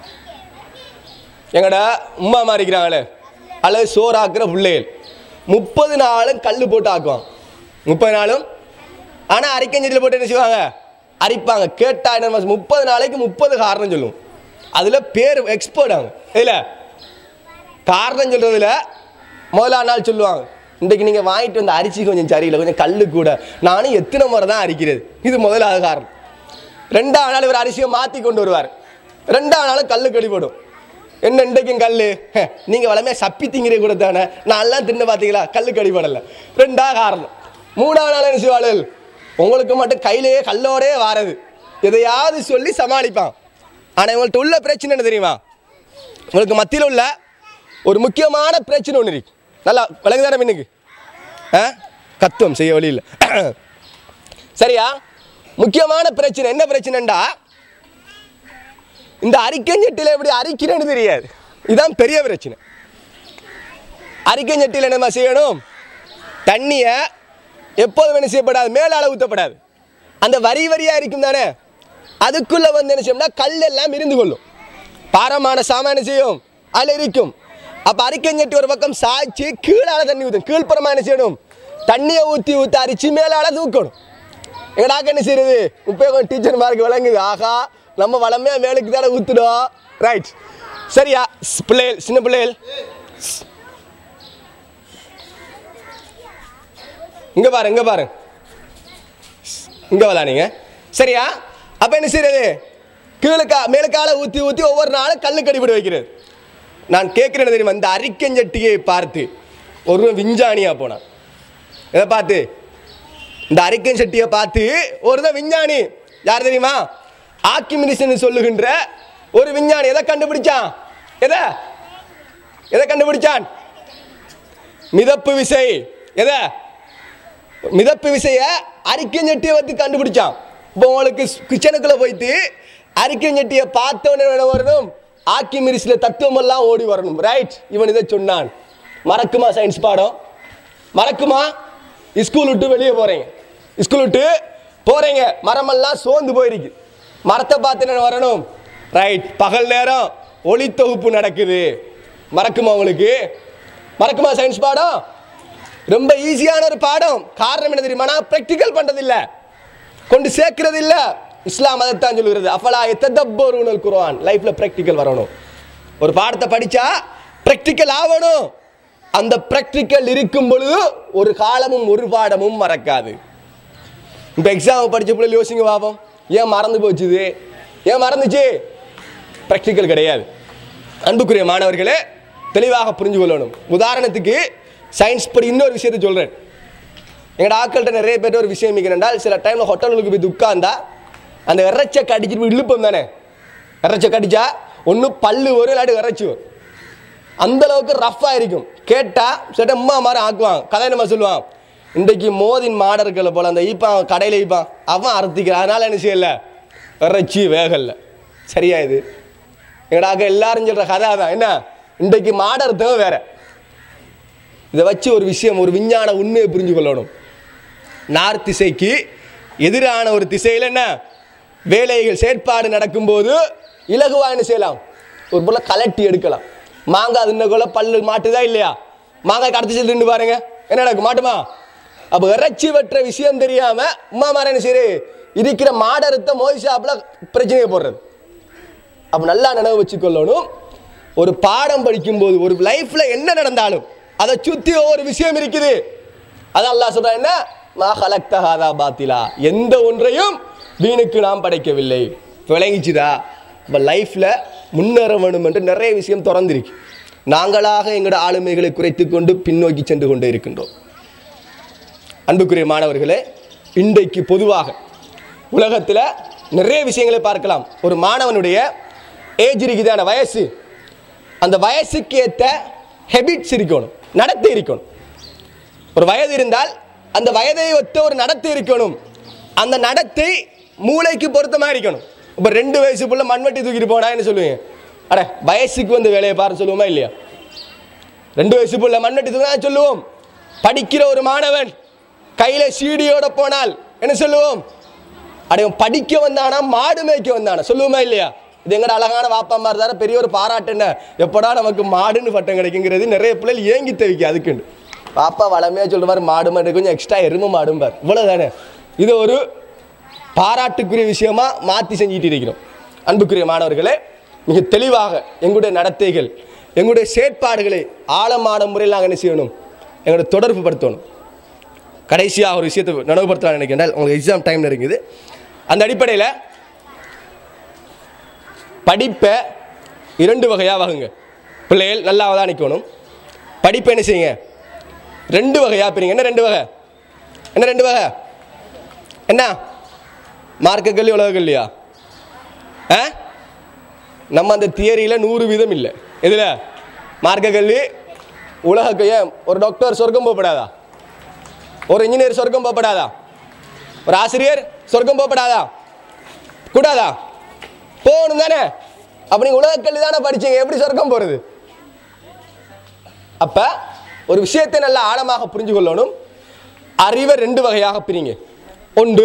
எங்கடா உம்மா மாறிக்கிறாங்களே அல்லது சோறு ஆக்குற பிள்ளைகள் முப்பது நாளும் கல் போட்டு ஆக்குவான் முப்பது நாளும் ஆனால் அரிக்கஞ்சத்தில் போட்டு என்ன செய்வாங்க அரிப்பாங்க கேட்டா என்ன முப்பது நாளைக்கு முப்பது காரணம் சொல்லுவோம் அதில் பேர் எக்ஸ்பர்ட் அவங்க இதில் காரணம் சொல்கிறதுல முதலா நாள் சொல்லுவாங்க இன்றைக்கு நீங்கள் வாங்கிட்டு வந்த அரிசி கொஞ்சம் சரியில்லை கொஞ்சம் கல் கூட நானும் எத்தனை முறை தான் அரிக்கிறது இது முதலாவது காரணம் ரெண்டாம் நாள் இவர் அரிசியை மாற்றி கொண்டு வருவார் ரெண்டாம் நாள் கல்லு கடிபடும் என்ன இன்றைக்கும் கல் நீங்கள் வளமையாக சப்பி திங்கிற கூட தானே நான்லாம் தின்னு பார்த்தீங்களா கல்லு கடிபடலை ரெண்டா காரணம் மூணாவது நாள் என்ன செய்வாள் உங்களுக்கு மட்டும் கையிலேயே கல்லோடே வாரது எதையாவது சொல்லி சமாளிப்பான் ஆனால் இவங்கள்ட்ட உள்ள பிரச்சனை என்ன தெரியுமா உங்களுக்கு மத்தியில் உள்ள ஒரு முக்கியமான பிரச்சனை ஒன்று இருக்கு நல்லா விளங்குதானே மின்னுக்கு ஆ கத்துவம் செய்ய வழி இல்லை சரியா முக்கியமான பிரச்சனை என்ன பிரச்சனைண்டா இந்த அரிக்கஞ்சட்டியில் எப்படி அரிக்கிறேன்னு தெரியாது இதுதான் பெரிய பிரச்சனை அரிக்கஞ்சட்டியில் என்ன செய்யணும் தண்ணியை எப்போதும் என்ன செய்யப்படாது மேலால ஊற்றப்படாது அந்த வரி வரியாக இருக்கும் தானே அதுக்குள்ளே வந்து என்ன செய்யும்னா கல் எல்லாம் இருந்து கொள்ளும் பாரமான சாமான் என்ன செய்யும் அதில் இருக்கும் அப்போ அரிக்கஞ்சட்டி ஒரு பக்கம் சாய்ச்சி கீழால தண்ணி ஊற்றும் கீழ்ப்புறமா என்ன செய்யணும் தண்ணியை ஊற்றி ஊற்றி அரிச்சு மேலால தூக்கணும் எங்கடாக்க என்ன செய்யறது உப்பேகம் டீச்சர் மார்க்கு விளங்குது ஆகா நம்ம வளமையா மேலுக்கு தானே ஊத்துடும் ரைட் சரியா ஸ், பிள்ளைகள் சின்ன பிள்ளைகள் ஸ். இங்க பாரு இங்க பாரு ஸ், இங்க விளாடுங்க சரியா அப்ப என்ன செய்யறது கீழுக்கா மேலுக்கால ஊத்தி ஊத்தி ஒவ்வொரு நாளும் கல்லு கடிபிடி வைக்கிறது நான் கேட்கிறேன் தெரியுமா இந்த அரிக்கஞ்சட்டியை பார்த்து ஒரு விஞ்ஞானியா போனான் எதை பார்த்து இந்த அரிக்கன் செட்டியை பார்த்து ஒருதான் விஞ்ஞானி யார் தெரியுமா ஆக்கிமினிசன் சொல்லுகின்ற ஒரு விஞ்ஞானி எதை கண்டுபிடிச்சான் எதை எதை கண்டுபிடிச்சான் மிதப்பு விசை எதை மிதப்பு விசைய அரிக்கஞ்சட்டியை வச்சு கண்டுபிடிச்சான் இப்போ உங்களுக்கு கிச்சனுக்குள்ள போயிட்டு அரிக்கஞ்சட்டியை பார்த்த உடனே என்ன வரணும் ஆக்கிமிரிஸ்ல தத்துவம் எல்லாம் ஓடி வரணும் ரைட் இவன் இதை சொன்னான் மறக்குமா சயின்ஸ் பாடம் மறக்குமா ஸ்கூல் விட்டு வெளியே போறீங்க ஸ்கூல் விட்டு போறீங்க மரமெல்லாம் சோர்ந்து போயிருக்கு மரத்தை பார்த்து என்ன வரணும் ரைட் பகல் நேரம் ஒளி தொகுப்பு நடக்குது மறக்குமா உங்களுக்கு மறக்குமா சயின்ஸ் பாடம் ரொம்ப ஈஸியான ஒரு பாடம் காரணம் என்ன தெரியுமா நான் ப்ராக்டிக்கல் பண்றதில்ல கொண்டு சேர்க்கிறது இல்ல இஸ்லாம் அதைத்தான் சொல்லுகிறது அஃபலா எத்தப்போருனல் குர்ஆன் லைஃப்ல ப்ராக்டிக்கல் வரணும் ஒரு பாடத்தை படிச்சா ப்ராக்டிக்கல் ஆகணும் அந்த ப்ராக்டிக்கல் இருக்கும் பொழுது ஒரு காலமும் ஒரு பாடமும் மறக்காது இப்போ எக்ஸாம் படிச்ச பிள்ளை யோசிங்க பாப்போம் ஏன் மறந்து போச்சுது ஏன் மறந்துச்சு ப்ராக்டிக்கல் கிடையாது அன்புக்குரிய மாணவர்களே தெளிவாக புரிஞ்சு கொள்ளணும் உதாரணத்துக்கு சயின்ஸ் படி இன்னொரு விஷயத்தை சொல்கிறேன் எங்களோட ஆக்கள்கிட்ட நிறைய பேர் ஒரு விஷயம் மிக்கிறேன்டால் சில டைமில் ஹோட்டலுக்கு போய் உட்கார்ந்தா அந்த இறைச்சை கடிச்சிட்டு போய் இழுப்போம் தானே இறைச்சை கடிச்சா ஒன்று பல்லு வரும் இல்லாட்டி இறைச்சி வரும் அந்த அளவுக்கு ரஃப்பாக இருக்கும் கேட்டா சில அம்மா மாதிரி ஆக்குவான் கதை நம்ம சொல்லுவான் இன்றைக்கு மோதின் மாடர்களை போல அந்த ஈப்பான் கடையில் ஈப்பான் அவன் அறுத்திக்கிறான் அதனால என்ன செய்யல இறைச்சி வேகல்ல சரியா இது எங்கடாக்க எல்லாரும் சொல்ற கதை அதான் என்ன இன்றைக்கு மாடர்த்தவன் வேற இதை வச்சு ஒரு விஷயம் ஒரு விஞ்ஞான உண்மையை புரிஞ்சு கொள்ளணும் நார்த் திசைக்கு எதிரான ஒரு திசையில் என்ன வேலைகள் செயற்பாடு நடக்கும்போது இலகுவா என்ன செய்யலாம் ஒரு பொருளை கலட்டி எடுக்கலாம் மாங்காய் தின்னக்குள்ள பல்லு மாட்டுதா இல்லையா மாங்காய் கடத்தி செல்லு நின்று பாருங்க என்ன நடக்கும் மாட்டுமா அப்போ இறைச்சி வெட்டுற விஷயம் தெரியாம உமா மாற என்ன செய்யுது இருக்கிற மாடறுத்த மோதி ஷாப்பில் பிரச்சனையை போடுறது அப்போ நல்லா நினைவு வச்சுக்கொள்ளணும் ஒரு பாடம் படிக்கும்போது ஒரு லைஃப்ல என்ன நடந்தாலும் அதை சுத்தி ஒவ்வொரு விஷயம் இருக்குது அதான் அல்லாஹ் சொல்றா என்ன மா ஹலக்தஹாதா பாத்திலா எந்த ஒன்றையும் வீணுக்கு நாம் படைக்கவில்லை விளங்கிச்சுதா இப்போ லைஃப்ல முன்னேற வேணும் என்று நிறைய விஷயம் திறந்திருக்கு நாங்களாக எங்களோட ஆளுமைகளை குறைத்து கொண்டு பின்னோக்கி சென்று கொண்டே இருக்கின்றோம் அன்புக்குரிய மாணவர்களே இன்றைக்கு பொதுவாக உலகத்தில் நிறைய விஷயங்களை பார்க்கலாம் ஒரு மாணவனுடைய ஏஜ் இருக்குதான வயசு அந்த வயசுக்கு ஏற்ற ஹெபிட்ஸ் இருக்கணும் நடத்தை இருக்கணும் ஒரு வயது இருந்தால் அந்த வயதை ஒத்த ஒரு நடத்தை இருக்கணும் அந்த நடத்தை மூளைக்கு பொருத்தமா இருக்கணும் இப்போ ரெண்டு வயசு புள்ள மண்வெட்டி தூக்கிட்டு போனா என்ன சொல்லுவீங்க அட வயசுக்கு வந்து வேலையை பாரு சொல்லுவோமா இல்லையா ரெண்டு வயசு புள்ள மண்வெட்டி தூக்கினா சொல்லுவோம் படிக்கிற ஒரு மாணவன் கையில சீடியோட போனால் என்ன சொல்லுவோம் அடைய படிக்க வந்தானா மாடு மேய்க்க வந்தானா சொல்லுவோமா இல்லையா இது எங்கட அழகான வாப்பா மாதிரி தானே பெரிய ஒரு பாராட்டு என்ன எப்படா நமக்கு மாடுன்னு பட்டம் கிடைக்குங்கிறது நிறைய பிள்ளைகள் ஏங்கி தவிக்க அதுக்குண்டு பாப்பா வளமையா சொல்லுவார் மாடு மாடு கொஞ்சம் எக்ஸ்ட்ரா எருமை மாடும்பார் இவ்வளவுதானே இது ஒரு பாராட்டுக்குரிய விஷயமா மாற்றி செஞ்சுட்டு இருக்கிறோம் அன்புக்குரிய மாணவர்களே மிக தெளிவாக எங்களுடைய நடத்தைகள் எங்களுடைய செயற்பாடுகளை ஆழமான முறையில் நாங்கள் என்ன செய்யணும் எங்களுடைய தொடர்பு படுத்தணும் கடைசியாக ஒரு விஷயத்தை நினைவுபடுத்தலாம் நினைக்கின்றால் உங்களுக்கு எக்ஸாம் டைம் இருக்குது அந்த அடிப்படையில் படிப்பை இரண்டு வகையாக வகுங்க பிள்ளைகள் நல்லா அவதானிக்கணும் படிப்பை என்ன செய்யுங்க ரெண்டு வகையாக பிரிங்க என்ன ரெண்டு வகை என்ன ரெண்டு வகை என்ன மார்க்க கல்வி உலக கல்வியா ஆ நம்ம அந்த தியரியில் நூறு வீதம் இல்லை எதில் மார்க்க கல்வி உலக கல்வி ஏன் ஒரு டாக்டர் சொர்க்கம் போகப்படாதா ஒரு இன்ஜினியர் சொர்க்கம் போகப்படாதா ஒரு ஆசிரியர் சொர்க்கம் போகப்படாதா கூடாதா போகணும் தானே அப்போ நீங்கள் உலக கல்வி தானே படிச்சீங்க எப்படி சொர்க்கம் போகிறது அப்போ ஒரு விஷயத்தை நல்லா ஆழமாக புரிஞ்சு கொள்ளணும் அறிவை ரெண்டு வகையாக பிரிங்க ஒன்று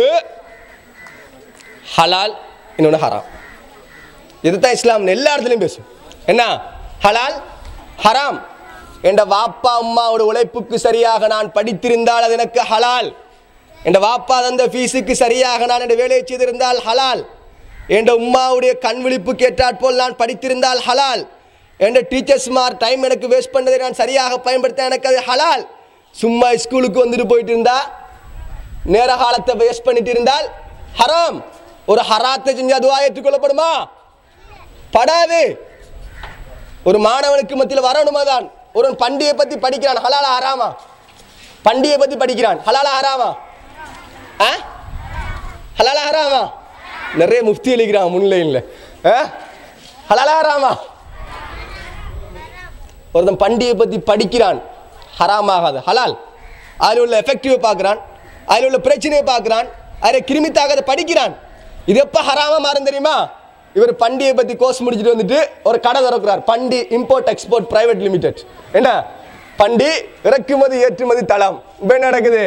ஹலால் இன்னொன்று ஹராம் இதுதான் இஸ்லாம் எல்லா இடத்துலையும் பேசும் என்ன ஹலால் ஹராம் என்ற வாப்பா அம்மாவோட உழைப்புக்கு சரியாக நான் படித்திருந்தால் அது எனக்கு ஹலால் என்ற வாப்பா தந்த ஃபீஸுக்கு சரியாக நான் என்ற வேலையை செய்திருந்தால் ஹலால் என்ற உம்மாவுடைய கண் விழிப்புக்கு ஏற்றாற்போல் நான் படித்திருந்தால் ஹலால் என்ற டீச்சர்ஸ்மார் டைம் எனக்கு வேஸ்ட் பண்ணதை நான் சரியாக பயன்படுத்த எனக்கு அது ஹலால் சும்மா ஸ்கூலுக்கு வந்துட்டு போயிட்டு இருந்தா நேர காலத்தை வேஸ்ட் பண்ணிட்டு இருந்தால் ஹராம் ஒரு ஹராத்தை செஞ்சு அதுவா ஏற்றுக்கொள்ளப்படுமா படாது ஒரு மாணவனுக்கு மத்தியில் வரணுமா தான் ஒரு பண்டிகை பத்தி படிக்கிறான் ஹலாலா ஹராமா பண்டிகை பத்தி படிக்கிறான் ஹலாலா ஹராமா ஆ ஹலாலா ஹராமா நிறைய முஃப்தி எழுக்கிறான் முன்லைன்ல ஹலாலா ஹராமா ஒருத்தன் பண்டிகை பத்தி படிக்கிறான் ஹராமாகாது ஹலால் அதில் உள்ள எஃபெக்டிவை பார்க்குறான் அதில் உள்ள பிரச்சனையை பார்க்குறான் அதில் கிருமி தாக்கத்தை படிக்கிறான் இது எப்போ ஹராமா மாறும் தெரியுமா இவர் பண்டிகை பற்றி கோர்ஸ் முடிச்சுட்டு வந்துட்டு ஒரு கடை திறக்கிறார் பண்டி இம்போர்ட் எக்ஸ்போர்ட் பிரைவேட் லிமிடெட் என்ன பண்டி இறக்குமதி ஏற்றுமதி தளம் இப்போ என்ன நடக்குது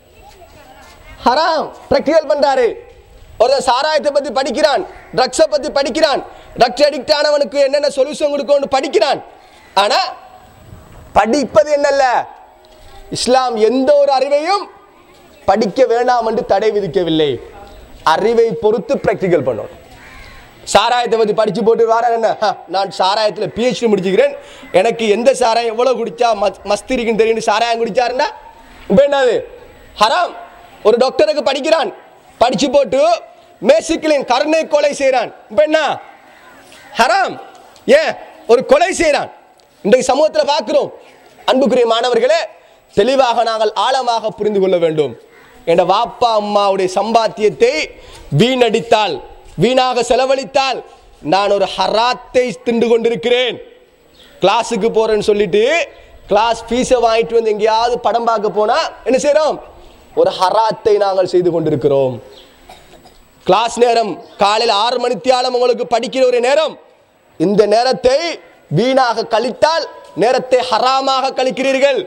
ஹராம் ப்ராக்டிகல் பண்றாரு ஒருத்தன் சாராயத்தை பத்தி படிக்கிறான் ட்ரக்ஸை பத்தி படிக்கிறான் ட்ரக்ஸ் அடிக்ட் ஆனவனுக்கு என்னென்ன சொல்யூஷன் கொடுக்கணும்னு படிக்கிறான் ஆனா படிப்பது என்னல்ல இஸ்லாம் எந்த ஒரு அறிவையும் படிக்க வேண்டாம் என்று தடை விதிக்கவில்லை அறிவை பொறுத்து ப்ராக்டிக்கல் பண்ணணும் சாராயத்தை பற்றி படித்து போட்டு வார என்ன "ஹ, நான் சாராயத்தில் பிஹெச்டி முடிச்சுக்கிறேன் எனக்கு எந்த சாராயம் எவ்வளோ குடிச்சா மஸ் மஸ்தி இருக்குன்னு தெரியும் சாராயம் குடிச்சாருன்னா இப்போ என்னது ஹராம் ஒரு டாக்டருக்கு படிக்கிறான் படித்து போட்டு மேசிக்கலின் கருணை கொலை செய்கிறான் இப்போ என்ன ஹராம் ஏன் ஒரு கொலை செய்கிறான் இன்றைக்கு சமூகத்தில் பார்க்கிறோம் அன்புக்குரிய மாணவர்களே தெளிவாக நாங்கள் ஆழமாக புரிந்து கொள்ள வேண்டும் என்ற வாப்பா அம்மாவுடைய சம்பாத்தியத்தை வீணடித்தால் வீணாக செலவழித்தால் நான் ஒரு ஹராத்தை திண்டு கொண்டிருக்கிறேன் கிளாஸுக்கு போறேன்னு சொல்லிட்டு கிளாஸ் ஃபீஸை வாங்கிட்டு வந்து எங்கேயாவது படம் பார்க்க போனா என்ன செய்றோம் ஒரு ஹராத்தை நாங்கள் செய்து கொண்டிருக்கிறோம் கிளாஸ் நேரம் காலையில் ஆறு மணித்தியாலம் உங்களுக்கு படிக்கிற ஒரு நேரம் இந்த நேரத்தை வீணாக கழித்தால் நேரத்தை ஹராமாக கழிக்கிறீர்கள்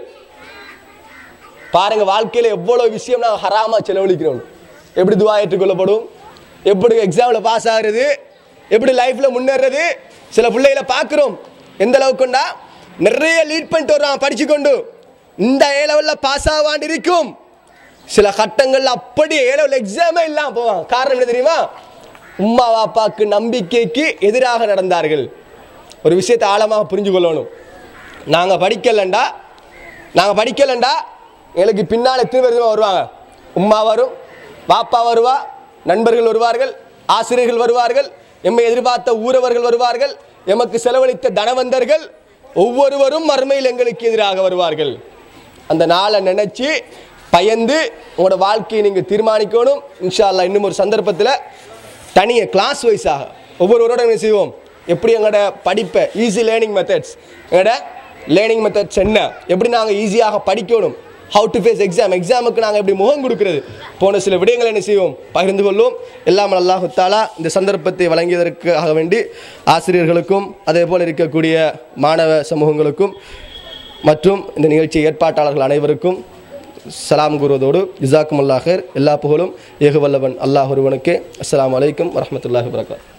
பாருங்க வாழ்க்கையில எவ்வளவு விஷயம் நாங்கள் ஹராமா செலவழிக்கிறோம் எப்படி துவா ஏற்றுக்கொள்ளப்படும் எப்படி எக்ஸாம்ல பாஸ் ஆகுறது எப்படி லைஃப்ல முன்னேறது சில பிள்ளைகளை பார்க்குறோம் எந்த அளவுக்குண்டா நிறைய லீட் பண்ணிட்டு வர்றான் படிச்சு கொண்டு இந்த ஏ லெவலில் பாஸ் ஆவான் இருக்கும் சில கட்டங்கள்ல அப்படி ஏ லெவல் எக்ஸாமே இல்லாம போவான் காரணம் என்ன தெரியுமா உம்மா வாப்பாக்கு நம்பிக்கைக்கு எதிராக நடந்தார்கள் ஒரு விஷயத்தை ஆழமாக புரிஞ்சு கொள்ளணும் நாங்கள் படிக்கலண்டா நாங்கள் படிக்கலண்டா எங்களுக்கு பின்னால் எத்தனை பேர் தெரியுமா வருவாங்க உம்மா வரும் பாப்பா வருவா நண்பர்கள் வருவார்கள் ஆசிரியர்கள் வருவார்கள் எம்மை எதிர்பார்த்த ஊரவர்கள் வருவார்கள் எமக்கு செலவழித்த தனவந்தர்கள் ஒவ்வொருவரும் மறுமையில் எங்களுக்கு எதிராக வருவார்கள் அந்த நாளை நினைச்சு பயந்து உங்களோட வாழ்க்கையை நீங்கள் தீர்மானிக்கணும் இன்ஷா அல்லாஹ் இன்னும் ஒரு சந்தர்ப்பத்தில் தனியாக கிளாஸ் வைஸாக ஒவ்வொருவரோட என்ன செய்வோம் எப்படி எங்களோட படிப்பை ஈஸி லேர்னிங் மெத்தட்ஸ் எங்களோட லேர்னிங் மெத்தட்ஸ் என்ன எப்படி நாங்கள் ஈஸியாக படிக்கணும் ஹவு டு ஃபேஸ் எக்ஸாம் எக்ஸாமுக்கு நாங்கள் எப்படி முகம் கொடுக்கிறது போன சில விடயங்களை என்ன செய்வோம் பகிர்ந்து கொள்வோம் எல்லாம் அல்லாஹு தாலா இந்த சந்தர்ப்பத்தை வழங்கியதற்காக வேண்டி ஆசிரியர்களுக்கும் அதே போல் இருக்கக்கூடிய மாணவ சமூகங்களுக்கும் மற்றும் இந்த நிகழ்ச்சி ஏற்பாட்டாளர்கள் அனைவருக்கும் சலாம் கூறுவதோடு ஜிசாக்கும் அல்லாஹர் எல்லா புகழும் ஏகுவல்லவன் அல்லாஹ் ஒருவனுக்கே அஸ்ஸலாமு அலைக்கும் வரஹ்மத்துல்லாஹி வபரகாத்துஹு